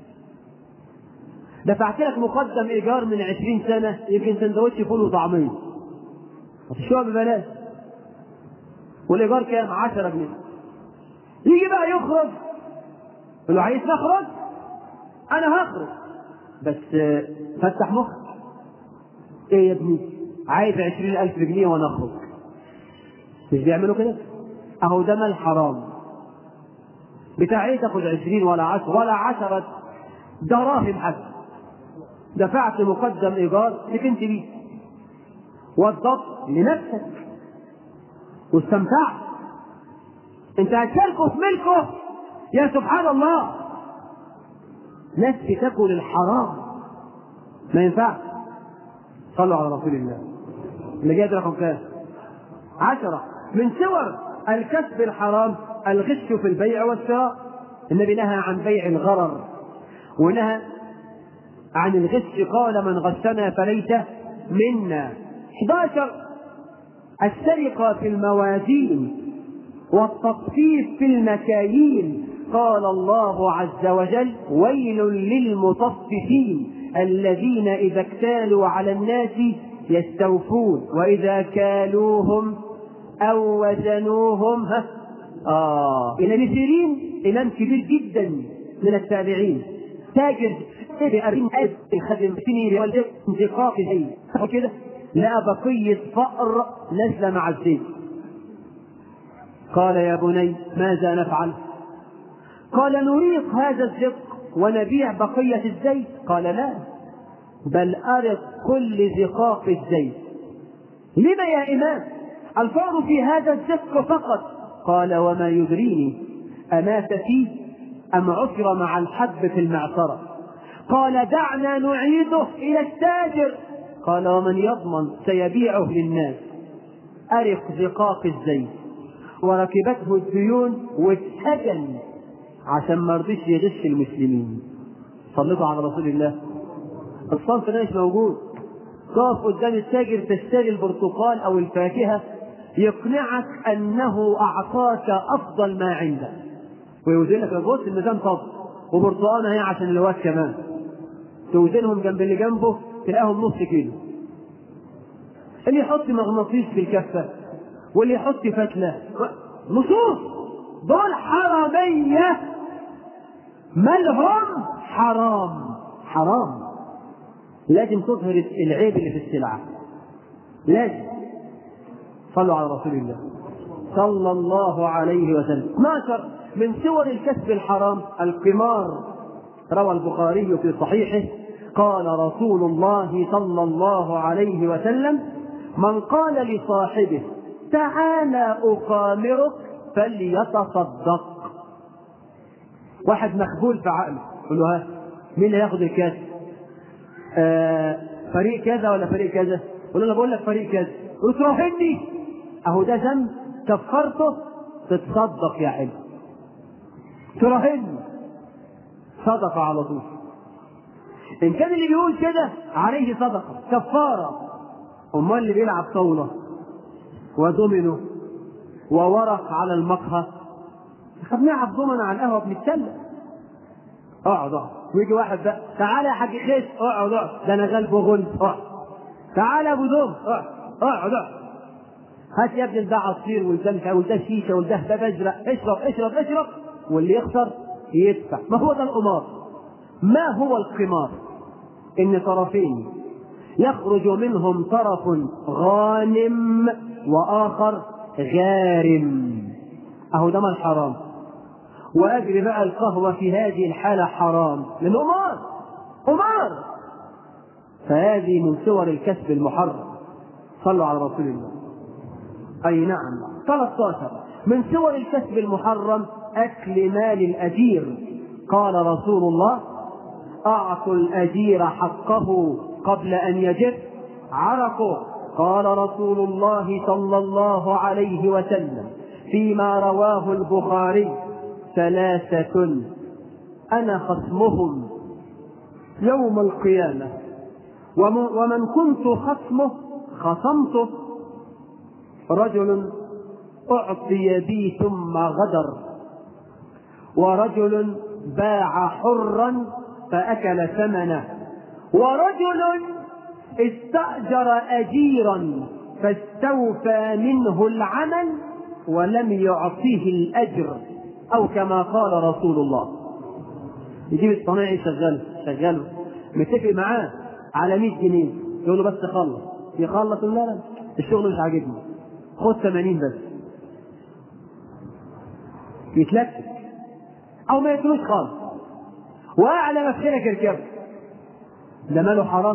دفعت لك مقدم إيجار من عشرين سنة يمكن سندوتش فول وطعمية هتشتغل ببلاش والإيجار كام؟ 10 جنيه يجي بقى يخرج يقول له عايز نخرج؟ أنا هخرج بس فتح مخك إيه يا ابني؟ عايز عشرين ألف جنيه وأنا أخرج مش بيعملوا كده؟ أهو ده مال حرام بتاع ايه تاخد عشرين ولا عشر ولا عشرة دراهم حتى دفعت مقدم ايجار لك انت بيه وضبط لنفسك واستمتعت انت هتشاركه في ملكه يا سبحان الله ناس بتاكل الحرام ما ينفعش صلوا على رسول الله اللي جاي رقم كام عشرة من صور الكسب الحرام الغش في البيع والشراء النبي نهى عن بيع الغرر ونهى عن الغش قال من غشنا فليس منا 11 السرقة في الموازين والتطفيف في المكاييل قال الله عز وجل ويل للمطففين الذين إذا اكتالوا على الناس يستوفون وإذا كالوهم أو وزنوهم آه ابن سيرين إمام كبير جدا من التابعين تاجر بأربعين ألف خدم سنين انتقاق زي كده لقى بقية فأر نزل مع الزيت قال يا بني ماذا نفعل قال نريق هذا الزق ونبيع بقية الزيت قال لا بل أرق كل زقاق الزيت لما يا إمام الفار في هذا الزق فقط قال وما يدريني أمات فيه أم عثر مع الحب في المعصرة قال دعنا نعيده إلى التاجر قال ومن يضمن سيبيعه للناس أرق زقاق الزيت وركبته الديون واتسجن عشان ما رضيش يغش المسلمين صلوا على رسول الله الصنف ده مش موجود تقف قدام التاجر تشتري البرتقال او الفاكهه يقنعك انه اعطاك افضل ما عنده ويوزن لك بص الميزان طب وبرتقانه هي عشان الواد كمان توزنهم جنب اللي جنبه تلاقيهم نص كيلو اللي يحط مغناطيس في الكفه واللي يحط فتله نصوص دول حراميه مالهم حرام حرام لازم تظهر العيب اللي في السلعة لازم صلوا على رسول الله صلى الله عليه وسلم 12 من صور الكسب الحرام القمار روى البخاري في صحيحه قال رسول الله صلى الله عليه وسلم من قال لصاحبه تعالى أقامرك فليتصدق واحد مخبول في عقله يقول له ها مين هياخد الكاس؟ آه فريق كذا ولا فريق كذا؟ يقول له انا بقول لك فريق كذا قلت تراهني اهو ده ذنب كفرته تتصدق يا حلو تراهني صدقة على طول إن كان اللي بيقول كده عليه صدقة كفارة أمال اللي بيلعب طاولة ودومينو وورق على المقهى احنا بنلعب دومنا على القهوة بنتسلى اقعد اقعد ويجي واحد بقى تعالى يا حاج خيس اقعد اقعد ده انا غلب وغلب اقعد تعالى يا ابو دوم اقعد اقعد اقعد هات يا ابني ده عصير وده مش وده شيشه وده ده ازرق اشرب اشرب اشرب واللي يخسر يدفع ما هو ده القمار ما هو القمار ان طرفين يخرج منهم طرف غانم واخر غارم اهو ده ما الحرام واجري بقى القهوه في هذه الحاله حرام لانه قمار قمار فهذه من صور الكسب المحرم صلوا على رسول الله اي نعم 13 من صور الكسب المحرم اكل مال الاجير قال رسول الله اعطوا الاجير حقه قبل ان يجف عرقه قال رسول الله صلى الله عليه وسلم فيما رواه البخاري ثلاثة أنا خصمهم يوم القيامة ومن كنت خصمه خصمته رجل أعطي بي ثم غدر ورجل باع حرا فأكل ثمنه ورجل استأجر أجيرا فاستوفى منه العمل ولم يعطيه الأجر أو كما قال رسول الله يجيب الصنايعي شغله شغله متفق معاه على 100 جنيه يقول له بس خلص يخلص لا لا الشغل مش عاجبني خد 80 بس يتلكك او ما ياكلوش خالص واعلى ما في خيرك اركبه ده ماله حرام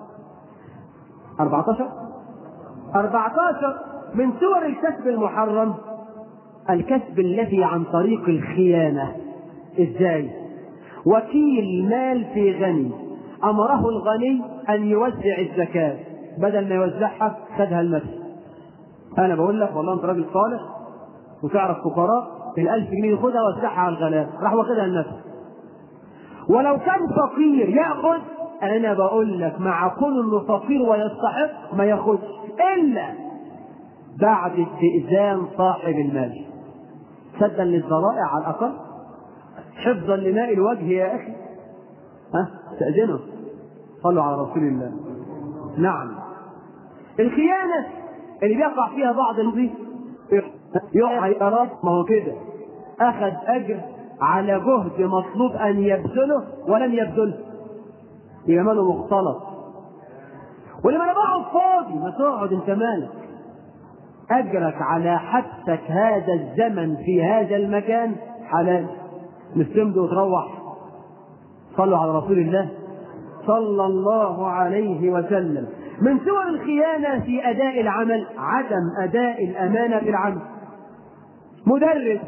14 14 من صور الكسب المحرم الكسب الذي عن طريق الخيانة ازاي وكيل مال في غني امره الغني ان يوزع الزكاة بدل ما يوزعها خدها لنفسه انا بقول لك والله انت راجل صالح وتعرف فقراء الألف جنيه ياخدها ويوزعها على الغلاب راح واخدها لنفسه ولو كان فقير ياخذ انا بقول لك مع كون انه فقير ويستحق ما ياخذش الا بعد استئذان صاحب المال سدا للذرائع على الاقل حفظا لماء الوجه يا اخي ها استاذنه صلوا على رسول الله نعم الخيانه اللي بيقع فيها بعض المضي يقع يراد ما هو كده اخذ اجر على جهد مطلوب ان يبذله ولم يبذله يبقى ماله مختلط ولما انا بقعد فاضي ما تقعد انت مالك اجرك على حبسك هذا الزمن في هذا المكان حلال مش تمضي وتروح صلوا على رسول الله صلى الله عليه وسلم من صور الخيانة في أداء العمل عدم أداء الأمانة في العمل مدرس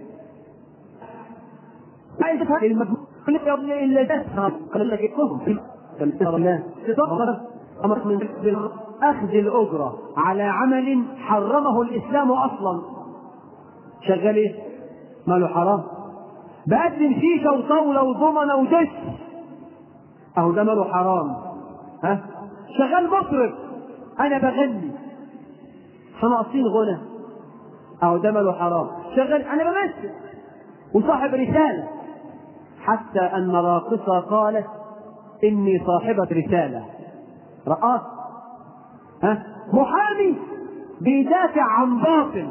عايز تفهم المجموعة إلا تفهم قال لك اكتبهم تطهر أمر من أخذ الأجرة على عمل حرمه الإسلام أصلا شغال إيه؟ ماله حرام بقدم شيشة وطاولة وضمنة ودش أهو ده ماله حرام ها شغال مطرب أنا بغني ناقصين غنى أهو ده ماله حرام شغال أنا بمثل وصاحب رسالة حتى أن راقصة قالت إني صاحبة رسالة رقاص ها محامي بيدافع عن باطل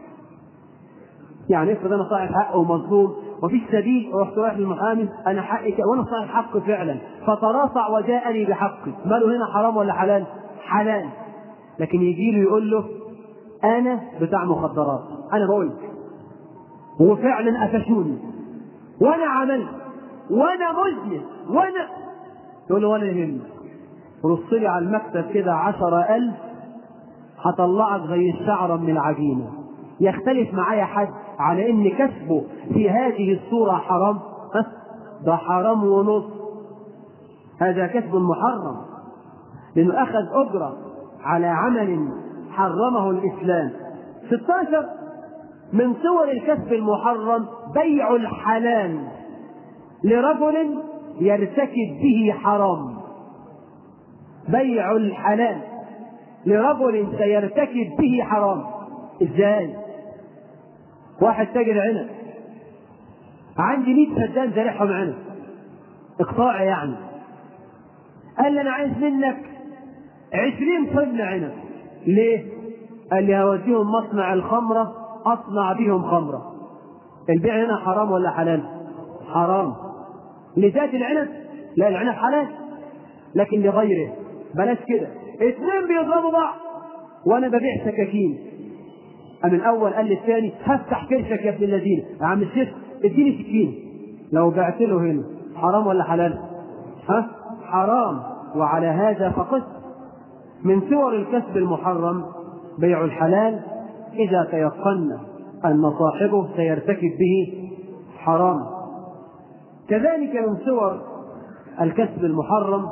يعني افرض انا صاحب حق ومظلوم وفيش سبيل ورحت رايح للمحامي انا حقي ك- وانا صاحب حق فعلا فتراصع وجاءني بحقي ماله هنا حرام ولا حلال؟ حلال لكن يجي له يقول له انا بتاع مخدرات انا بقول لك وفعلا قفشوني وانا عملت وانا مذنب وانا يقول له ولا يهمك رص لي على المكتب كده عشرة ألف هطلعك زي الشعرة من العجينة يختلف معايا حد على ان كسبه في هذه الصورة حرام ها؟ ده حرام ونص هذا كسب محرم لانه اخذ اجرة على عمل حرمه الاسلام 16 من صور الكسب المحرم بيع الحلال لرجل يرتكب به حرام بيع الحلال لرجل سيرتكب به حرام ازاي واحد تاجر عنب عندي 100 فدان زارعهم عنب اقطاع يعني قال لي انا عايز منك 20 طن عنب ليه؟ قال لي هوديهم مصنع الخمره اصنع بهم خمره البيع هنا حرام ولا حلال؟ حرام لذات العنب لا العنب حلال لكن لغيره بلاش كده اثنين بيضربوا بعض وانا ببيع سكاكين أم الأول قال للثاني هفتح كرشك يا ابن الذين يا عم الشيخ اديني سكين لو بعت له هنا حرام ولا حلال؟ ها؟ حرام وعلى هذا فقط من صور الكسب المحرم بيع الحلال إذا تيقنا أن صاحبه سيرتكب به حرام كذلك من صور الكسب المحرم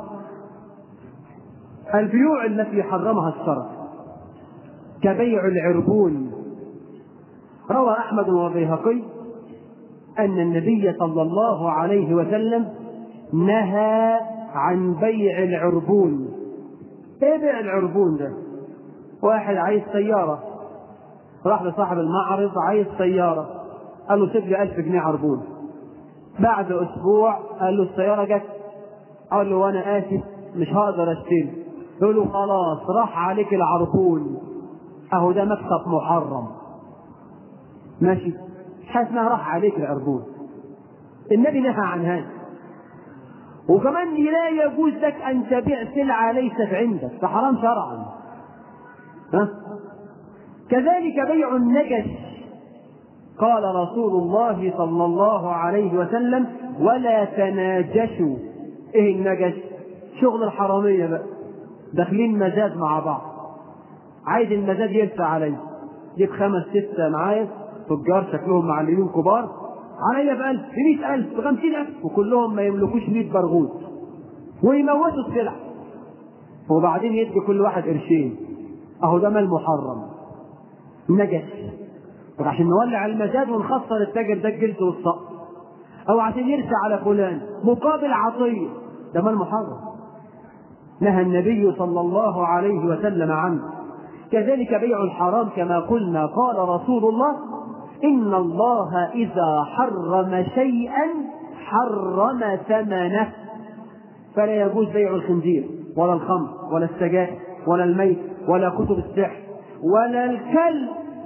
البيوع التي حرمها الشرع كبيع العربون روى أحمد والبيهقي أن النبي صلى الله عليه وسلم نهى عن بيع العربون ايه بيع العربون ده واحد عايز سيارة راح لصاحب المعرض عايز سيارة قال له سيب لي ألف جنيه عربون بعد أسبوع قال له السيارة جت قال له وأنا آسف مش هقدر أشتري يقول له خلاص راح عليك العربون أهو ده مكسب محرم ماشي حاسس انها راح عليك العربون النبي نهى عن هذا وكمان لا يجوز لك ان تبيع سلعه ليست عندك فحرام شرعا ها كذلك بيع النجش قال رسول الله صلى الله عليه وسلم ولا تناجشوا ايه النجش شغل الحراميه بقى داخلين مزاد مع بعض عايز المزاد يرفع عليا جيب خمس ستة معايا تجار شكلهم معلمين كبار عليا بألف بمئة ألف بخمسين ألف وكلهم ما يملكوش مئة برغوث ويموتوا السلع وبعدين يدي كل واحد قرشين أهو ده مال محرم نجس عشان نولع المزاد ونخسر التاجر ده الجلد والصقر أو عشان يرسى على فلان مقابل عطية ده مال محرم نهى النبي صلى الله عليه وسلم عنه كذلك بيع الحرام كما قلنا قال رسول الله إن الله إذا حرم شيئا حرم ثمنه فلا يجوز بيع الخنزير ولا الخمر ولا السجائر ولا الميت ولا كتب السحر ولا الكلب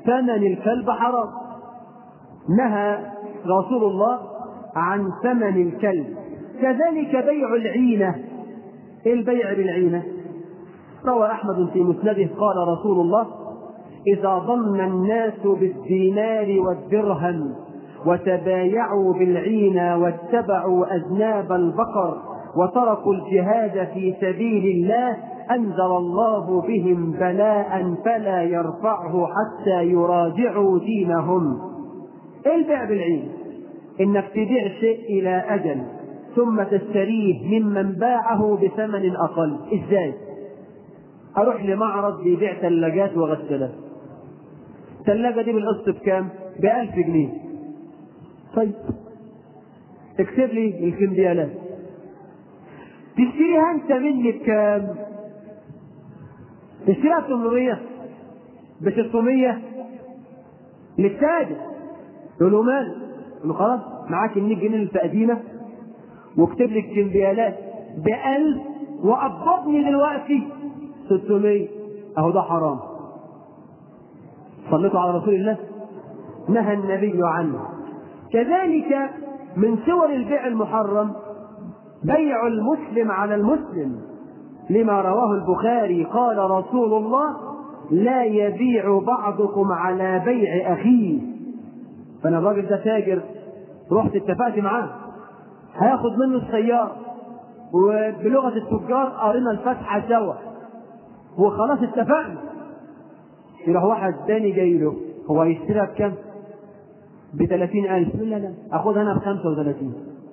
ثمن الكلب حرام نهى رسول الله عن ثمن الكلب كذلك بيع العينة ايه البيع بالعينة روى أحمد في مسنده قال رسول الله إذا ظن الناس بالدينار والدرهم وتبايعوا بالعينة واتبعوا أذناب البقر وتركوا الجهاد في سبيل الله أنزل الله بهم بلاء فلا يرفعه حتى يراجعوا دينهم ايه البيع بالعين انك تبيع شيء الى اجل ثم تشتريه ممن باعه بثمن اقل ازاي اروح لمعرض بيبيع ثلاجات وغسالات الثلاجه دي بالقسط بكام بألف جنيه طيب اكتب لي الكمبيالات تشتريها انت مني بكام تشتريها ب 800 ب 600 للتاجر يقول له مال يقول له خلاص معاك ال 100 جنيه التقديمه واكتب لي الكمبيالات ب 1000 وقبضني دلوقتي 600 اهو ده حرام صليتوا على رسول الله نهى النبي عنه كذلك من صور البيع المحرم بيع المسلم على المسلم لما رواه البخاري قال رسول الله لا يبيع بعضكم على بيع اخيه فانا الراجل ده تاجر رحت اتفقت معاه هياخد منه السيارة وبلغة التجار قرينا الفاتحة سوا وخلاص اتفقنا يروح واحد تاني جاي له هو هيشتريها بكام؟ ب 30000 لا لا اخدها انا ب 35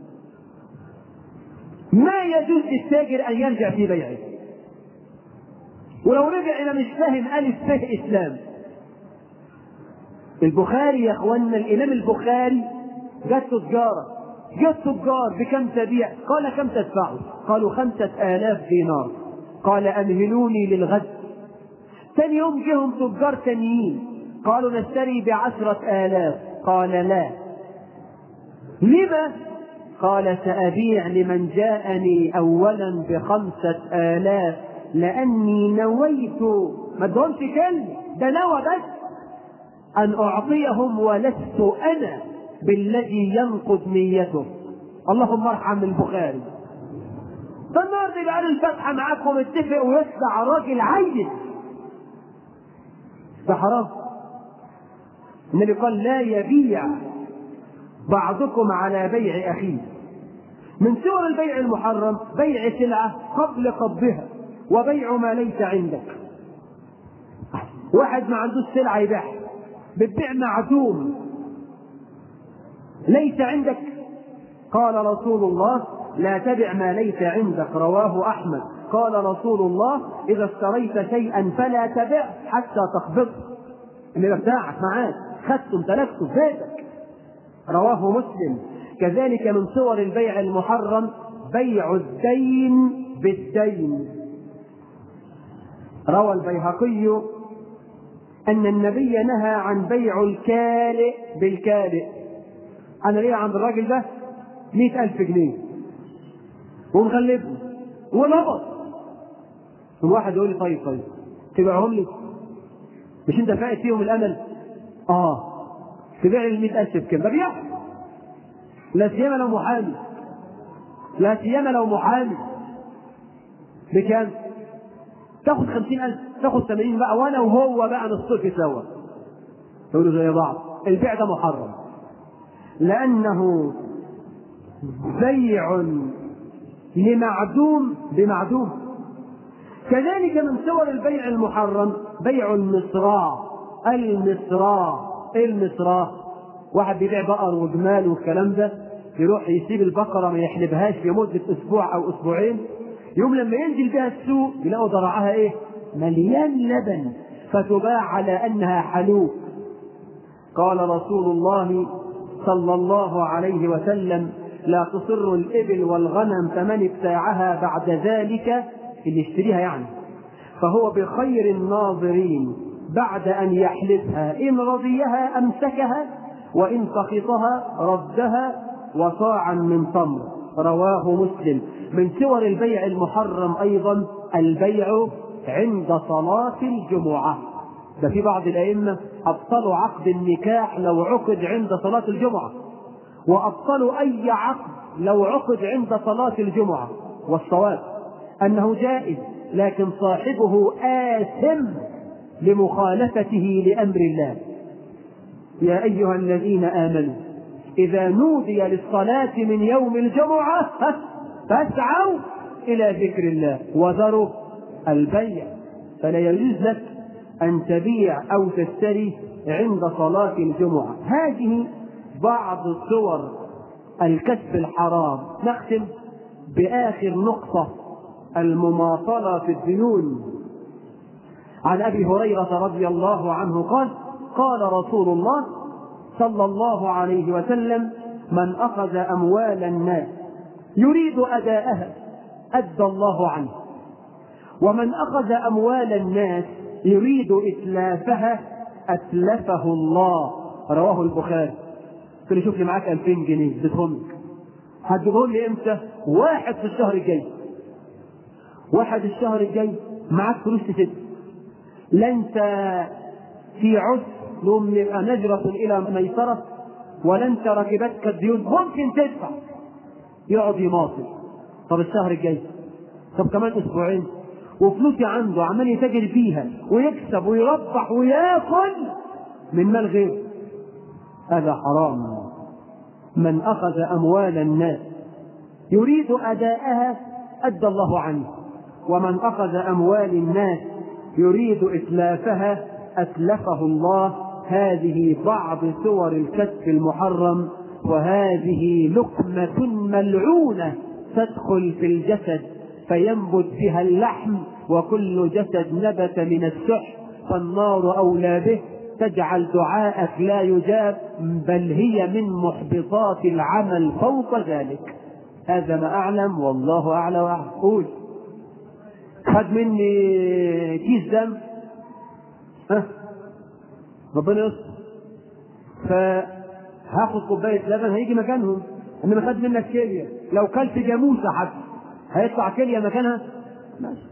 ما يجوز للتاجر ان يرجع في بيعه ولو رجع الى مش فاهم الف فه اسلام البخاري يا اخوانا الامام البخاري جت تجاره جت تجار بكم تبيع قال كم تدفعوا قالوا خمسة آلاف دينار قال أمهلوني للغد ثاني يوم جهم تجار تانيين قالوا نشتري بعشرة آلاف قال لا لما قال سأبيع لمن جاءني أولا بخمسة آلاف لأني نويت ما ادهمش كلمة ده نوى بس أن أعطيهم ولست أنا بالذي ينقض نيته اللهم ارحم البخاري فالنهارده يبقى له الفتحة معاكم اتفق ويطلع راجل عين ده حرام النبي قال لا يبيع بعضكم على بيع أخيه من صور البيع المحرم بيع سلعة قبل قبضها وبيع ما ليس عندك واحد ما عندوش سلعة يبيعها بتبيع معدوم ليس عندك قال رسول الله لا تبع ما ليس عندك رواه أحمد قال رسول الله إذا اشتريت شيئا فلا تبع حتى تقبضه اللي بتاعك معاك خدته امتلكته في بيتك رواه مسلم كذلك من صور البيع المحرم بيع الدين بالدين روى البيهقي أن النبي نهى عن بيع الكالئ بالكالئ أنا ليه عند الراجل ده مئة ألف جنيه ومغلبني ونبض الواحد يقول لي طيب طيب تبيعهم لي مش انت فاقد فيهم الامل اه تبيع لي المئة ألف بكام ببيع لا سيما لو محامي لا سيما لو محامي بكام تاخد خمسين ألف تاخد ثمانين بقى وأنا وهو بقى نصطفي سوا يقولوا زي بعض البيع ده محرم لأنه بيع لمعدوم بمعدوم كذلك من صور البيع المحرم بيع المصراع المصراع ايه المصراع واحد بيبيع بقر وجمال والكلام ده يروح يسيب البقره ما يحلبهاش لمده اسبوع او اسبوعين يوم لما ينزل بها السوق يلاقوا ضرعها ايه مليان لبن فتباع على انها حلوب قال رسول الله صلى الله عليه وسلم لا تصر الإبل والغنم فمن ابتاعها بعد ذلك اللي يشتريها يعني فهو بخير الناظرين بعد أن يحلفها إن رضيها أمسكها وإن سخطها ردها وصاعا من تمر رواه مسلم من صور البيع المحرم أيضا البيع عند صلاة الجمعة ده في بعض الأئمة أبطلوا عقد النكاح لو عقد عند صلاة الجمعة وأبطلوا أي عقد لو عقد عند صلاة الجمعة والصواب أنه جائز لكن صاحبه آثم لمخالفته لأمر الله يا أيها الذين آمنوا إذا نودي للصلاة من يوم الجمعة فاسعوا إلى ذكر الله وذروا البيع فلا يجوز لك أن تبيع أو تشتري عند صلاة الجمعة هذه بعض صور الكسب الحرام نختم بآخر نقطة المماطلة في الديون عن أبي هريرة رضي الله عنه قال قال رسول الله صلى الله عليه وسلم من أخذ أموال الناس يريد أداءها أدى الله عنه ومن أخذ أموال الناس يريد إتلافها أتلفه الله رواه البخاري قلت له شوف لي معاك 2000 جنيه اديتهم لك هتجيبهم لي امتى؟ واحد في الشهر الجاي واحد الشهر الجاي معاك فلوس تسد لا انت في عسر نقوم نبقى نجرة إلى ميسرة ولا انت راكبتك الديون ممكن تدفع يقعد يماطل طب الشهر الجاي طب كمان اسبوعين وفلوسي عنده عمال يتاجر فيها ويكسب ويربح وياكل من مال غيره هذا حرام من اخذ اموال الناس يريد اداءها ادى الله عنه ومن اخذ اموال الناس يريد اتلافها اتلفه الله هذه بعض صور الكسب المحرم وهذه لقمه ملعونه تدخل في الجسد فينبت بها اللحم وكل جسد نبت من السحر فالنار أولى به تجعل دعاءك لا يجاب بل هي من محبطات العمل فوق ذلك هذا ما أعلم والله أعلى وأعلم قول خد مني كيس دم ها ربنا يستر فهاخد كوباية لبن هيجي مكانهم انما خد منك كلية لو كلت جاموسة حتى هيطلع كلية مكانها ماشي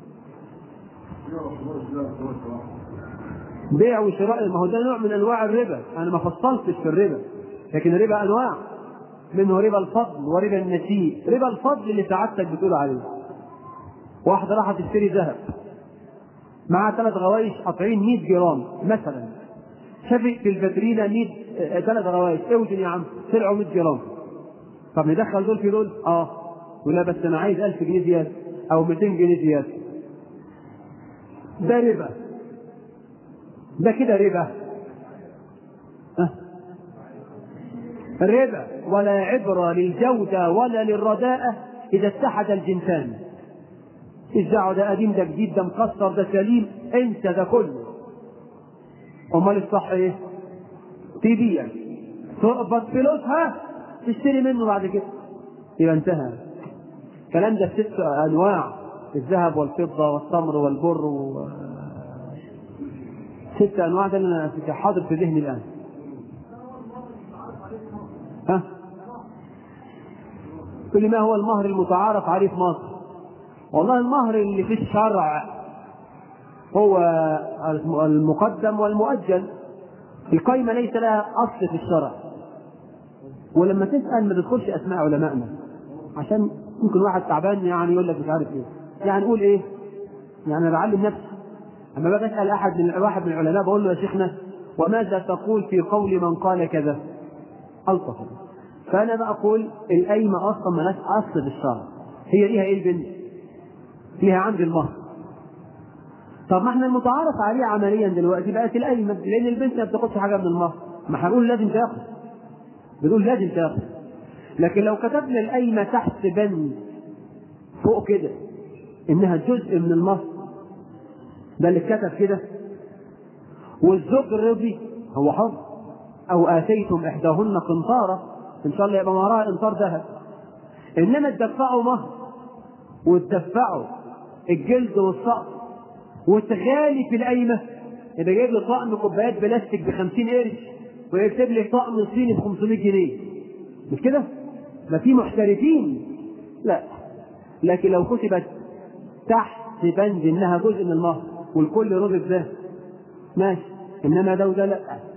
بيع وشراء ما هو ده نوع من انواع الربا انا ما فصلتش في الربا لكن الربا انواع منه ربا الفضل وربا النسيء ربا الفضل اللي سعادتك بتقول عليه واحدة راحت تشتري ذهب معها ثلاث غوايش قاطعين 100 جرام مثلا شافت في الفاترينا 100 ثلاث غوايش اوزن يا عم طلعوا 100 جرام طب ندخل دول في دول؟ اه ولا بس انا عايز 1000 جنيه زياده او 200 جنيه زياده ده ربا ده كده ربا أه؟ ربا ولا عبرة للجودة ولا للرداءة إذا اتحد الجنسان الزعو ده قديم ده جديد ده مكسر ده سليم انسى ده كله امال الصح ايه؟ تبيع تقبض فلوسها تشتري منه بعد كده يبقى انتهى الكلام ده ست انواع الذهب والفضه والتمر والبر و... ست انواع ده انا حاضر في ذهني الان ها كل ما هو المهر المتعارف عليه في مصر والله المهر اللي في الشرع هو المقدم والمؤجل القايمة ليس لها أصل في الشرع ولما تسأل ما تدخلش أسماء علمائنا عشان ممكن واحد تعبان يعني يقول لك مش عارف ايه يعني نقول ايه يعني انا بعلم نفسي اما باجي اسال احد من واحد من العلماء بقول له يا شيخنا وماذا تقول في قول من قال كذا الطف فانا بقول القايمه اصلا مالهاش اصل في الشرع هي ليها ايه البنت ليها عند المهر طب ما احنا المتعارف عليه عمليا دلوقتي بقت القايمه لان البنت ما بتاخدش حاجه من المهر ما هنقول لازم تاخد بنقول لازم تاخد لكن لو كتبنا القايمة تحت بند فوق كده إنها جزء من المهر ده اللي اتكتب كده والزوج الرضي هو حر أو آتيتم إحداهن قنطارة إن شاء الله يبقى وراها قنطار ذهب إنما تدفعوا مهر وتدفعوا الجلد والصقر وتغالي في القايمة يبقى جايب لي طقم كوبايات بلاستيك ب 50 قرش ويكتب لي طقم صيني ب 500 جنيه مش كده؟ ما في محترفين لا لكن لو كتبت تحت بند انها جزء من المهر والكل رضي بده ماشي انما ده وده لا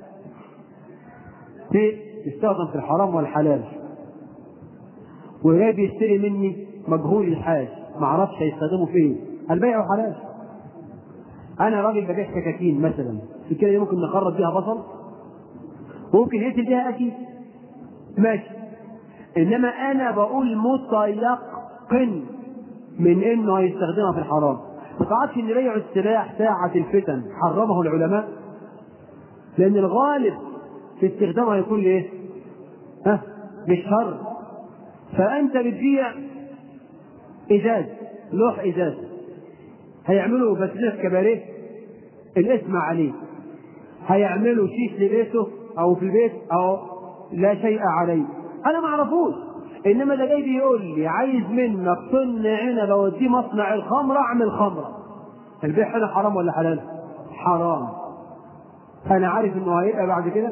في يستخدم في الحرام والحلال وجاي بيشتري مني مجهول الحال ما اعرفش هيستخدمه فين البيع حلال انا راجل ببيع سكاكين مثلا في كده ممكن نخرج بيها بصل ممكن يقتل بيها اكيد ماشي انما انا بقول متيقن من انه هيستخدمها في الحرام ما تعرفش ان بيع السلاح ساعة الفتن حرمه العلماء لان الغالب في استخدامها يكون لايه؟ ها مش شر فانت بتبيع ازاز لوح ازاز هيعملوا بسيط كباريه الاسم عليه هيعملوا شيش لبيته او في البيت او لا شيء عليه انا ما اعرفوش انما ده جاي بيقول لي عايز منك طن عنب اوديه مصنع الخمره اعمل خمره البيع هنا حرام ولا حلال؟ حرام انا عارف انه هيبقى بعد كده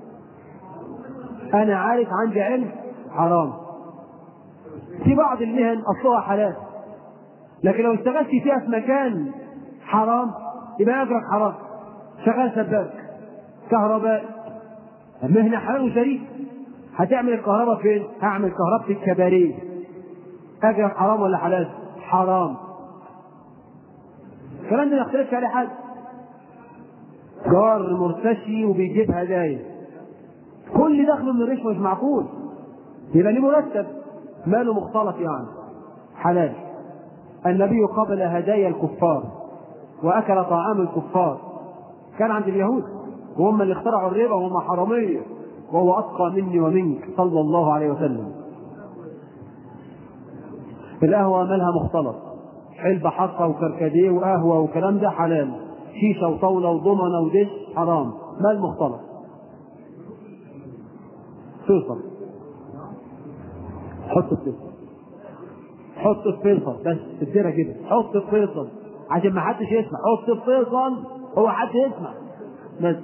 انا عارف عندي علم حرام في بعض المهن اصلها حلال لكن لو اشتغلت فيها في مكان حرام يبقى اجرك حرام شغال سباك كهرباء المهنه حلال وشريك هتعمل الكهرباء فين؟ هعمل كهرباء الكباريه اجرك حرام ولا حلال؟ حرام الكلام ده ما يختلفش عليه حد جار مرتشي وبيجيب هدايا كل دخله من الرشوه مش معقول يبقى ليه مرتب ماله مختلط يعني حلال النبي قبل هدايا الكفار واكل طعام الكفار كان عند اليهود وهم اللي اخترعوا الربا وهم حراميه وهو اتقى مني ومنك صلى الله عليه وسلم القهوه مالها مختلط علبه حصى وكركديه وقهوه وكلام ده حلال شيشه وطاوله وضمنه ودش حرام مال مختلط فيصل حط الفيصل حط الفيصل بس ادينا كده حط الفيصل عشان ما حدش يسمع حط الفيصل هو حد يسمع بس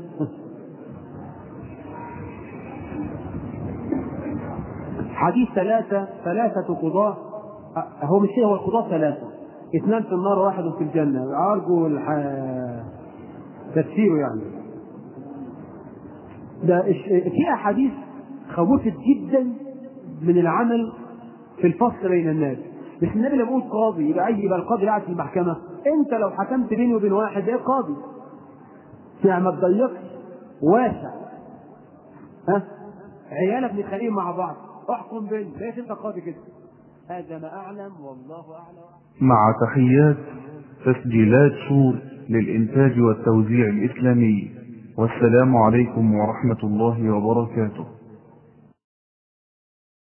حديث ثلاثة ثلاثة قضاة هو مش كده هو القضاة ثلاثة اثنان في النار وواحد في الجنة أرجو الح... تفسيره يعني ده في أحاديث خوفت جدا من العمل في الفصل بين الناس بس النبي لما يقول قاضي يبقى اي يبقى القاضي قاعد في المحكمه انت لو حكمت بيني وبين واحد ايه قاضي يعني ما تضيقش واسع ها عيالك متخانقين مع بعض احكم بينهم ليش انت قاضي كده هذا ما اعلم والله اعلم مع تحيات تسجيلات شور للإنتاج والتوزيع الإسلامي والسلام عليكم ورحمة الله وبركاته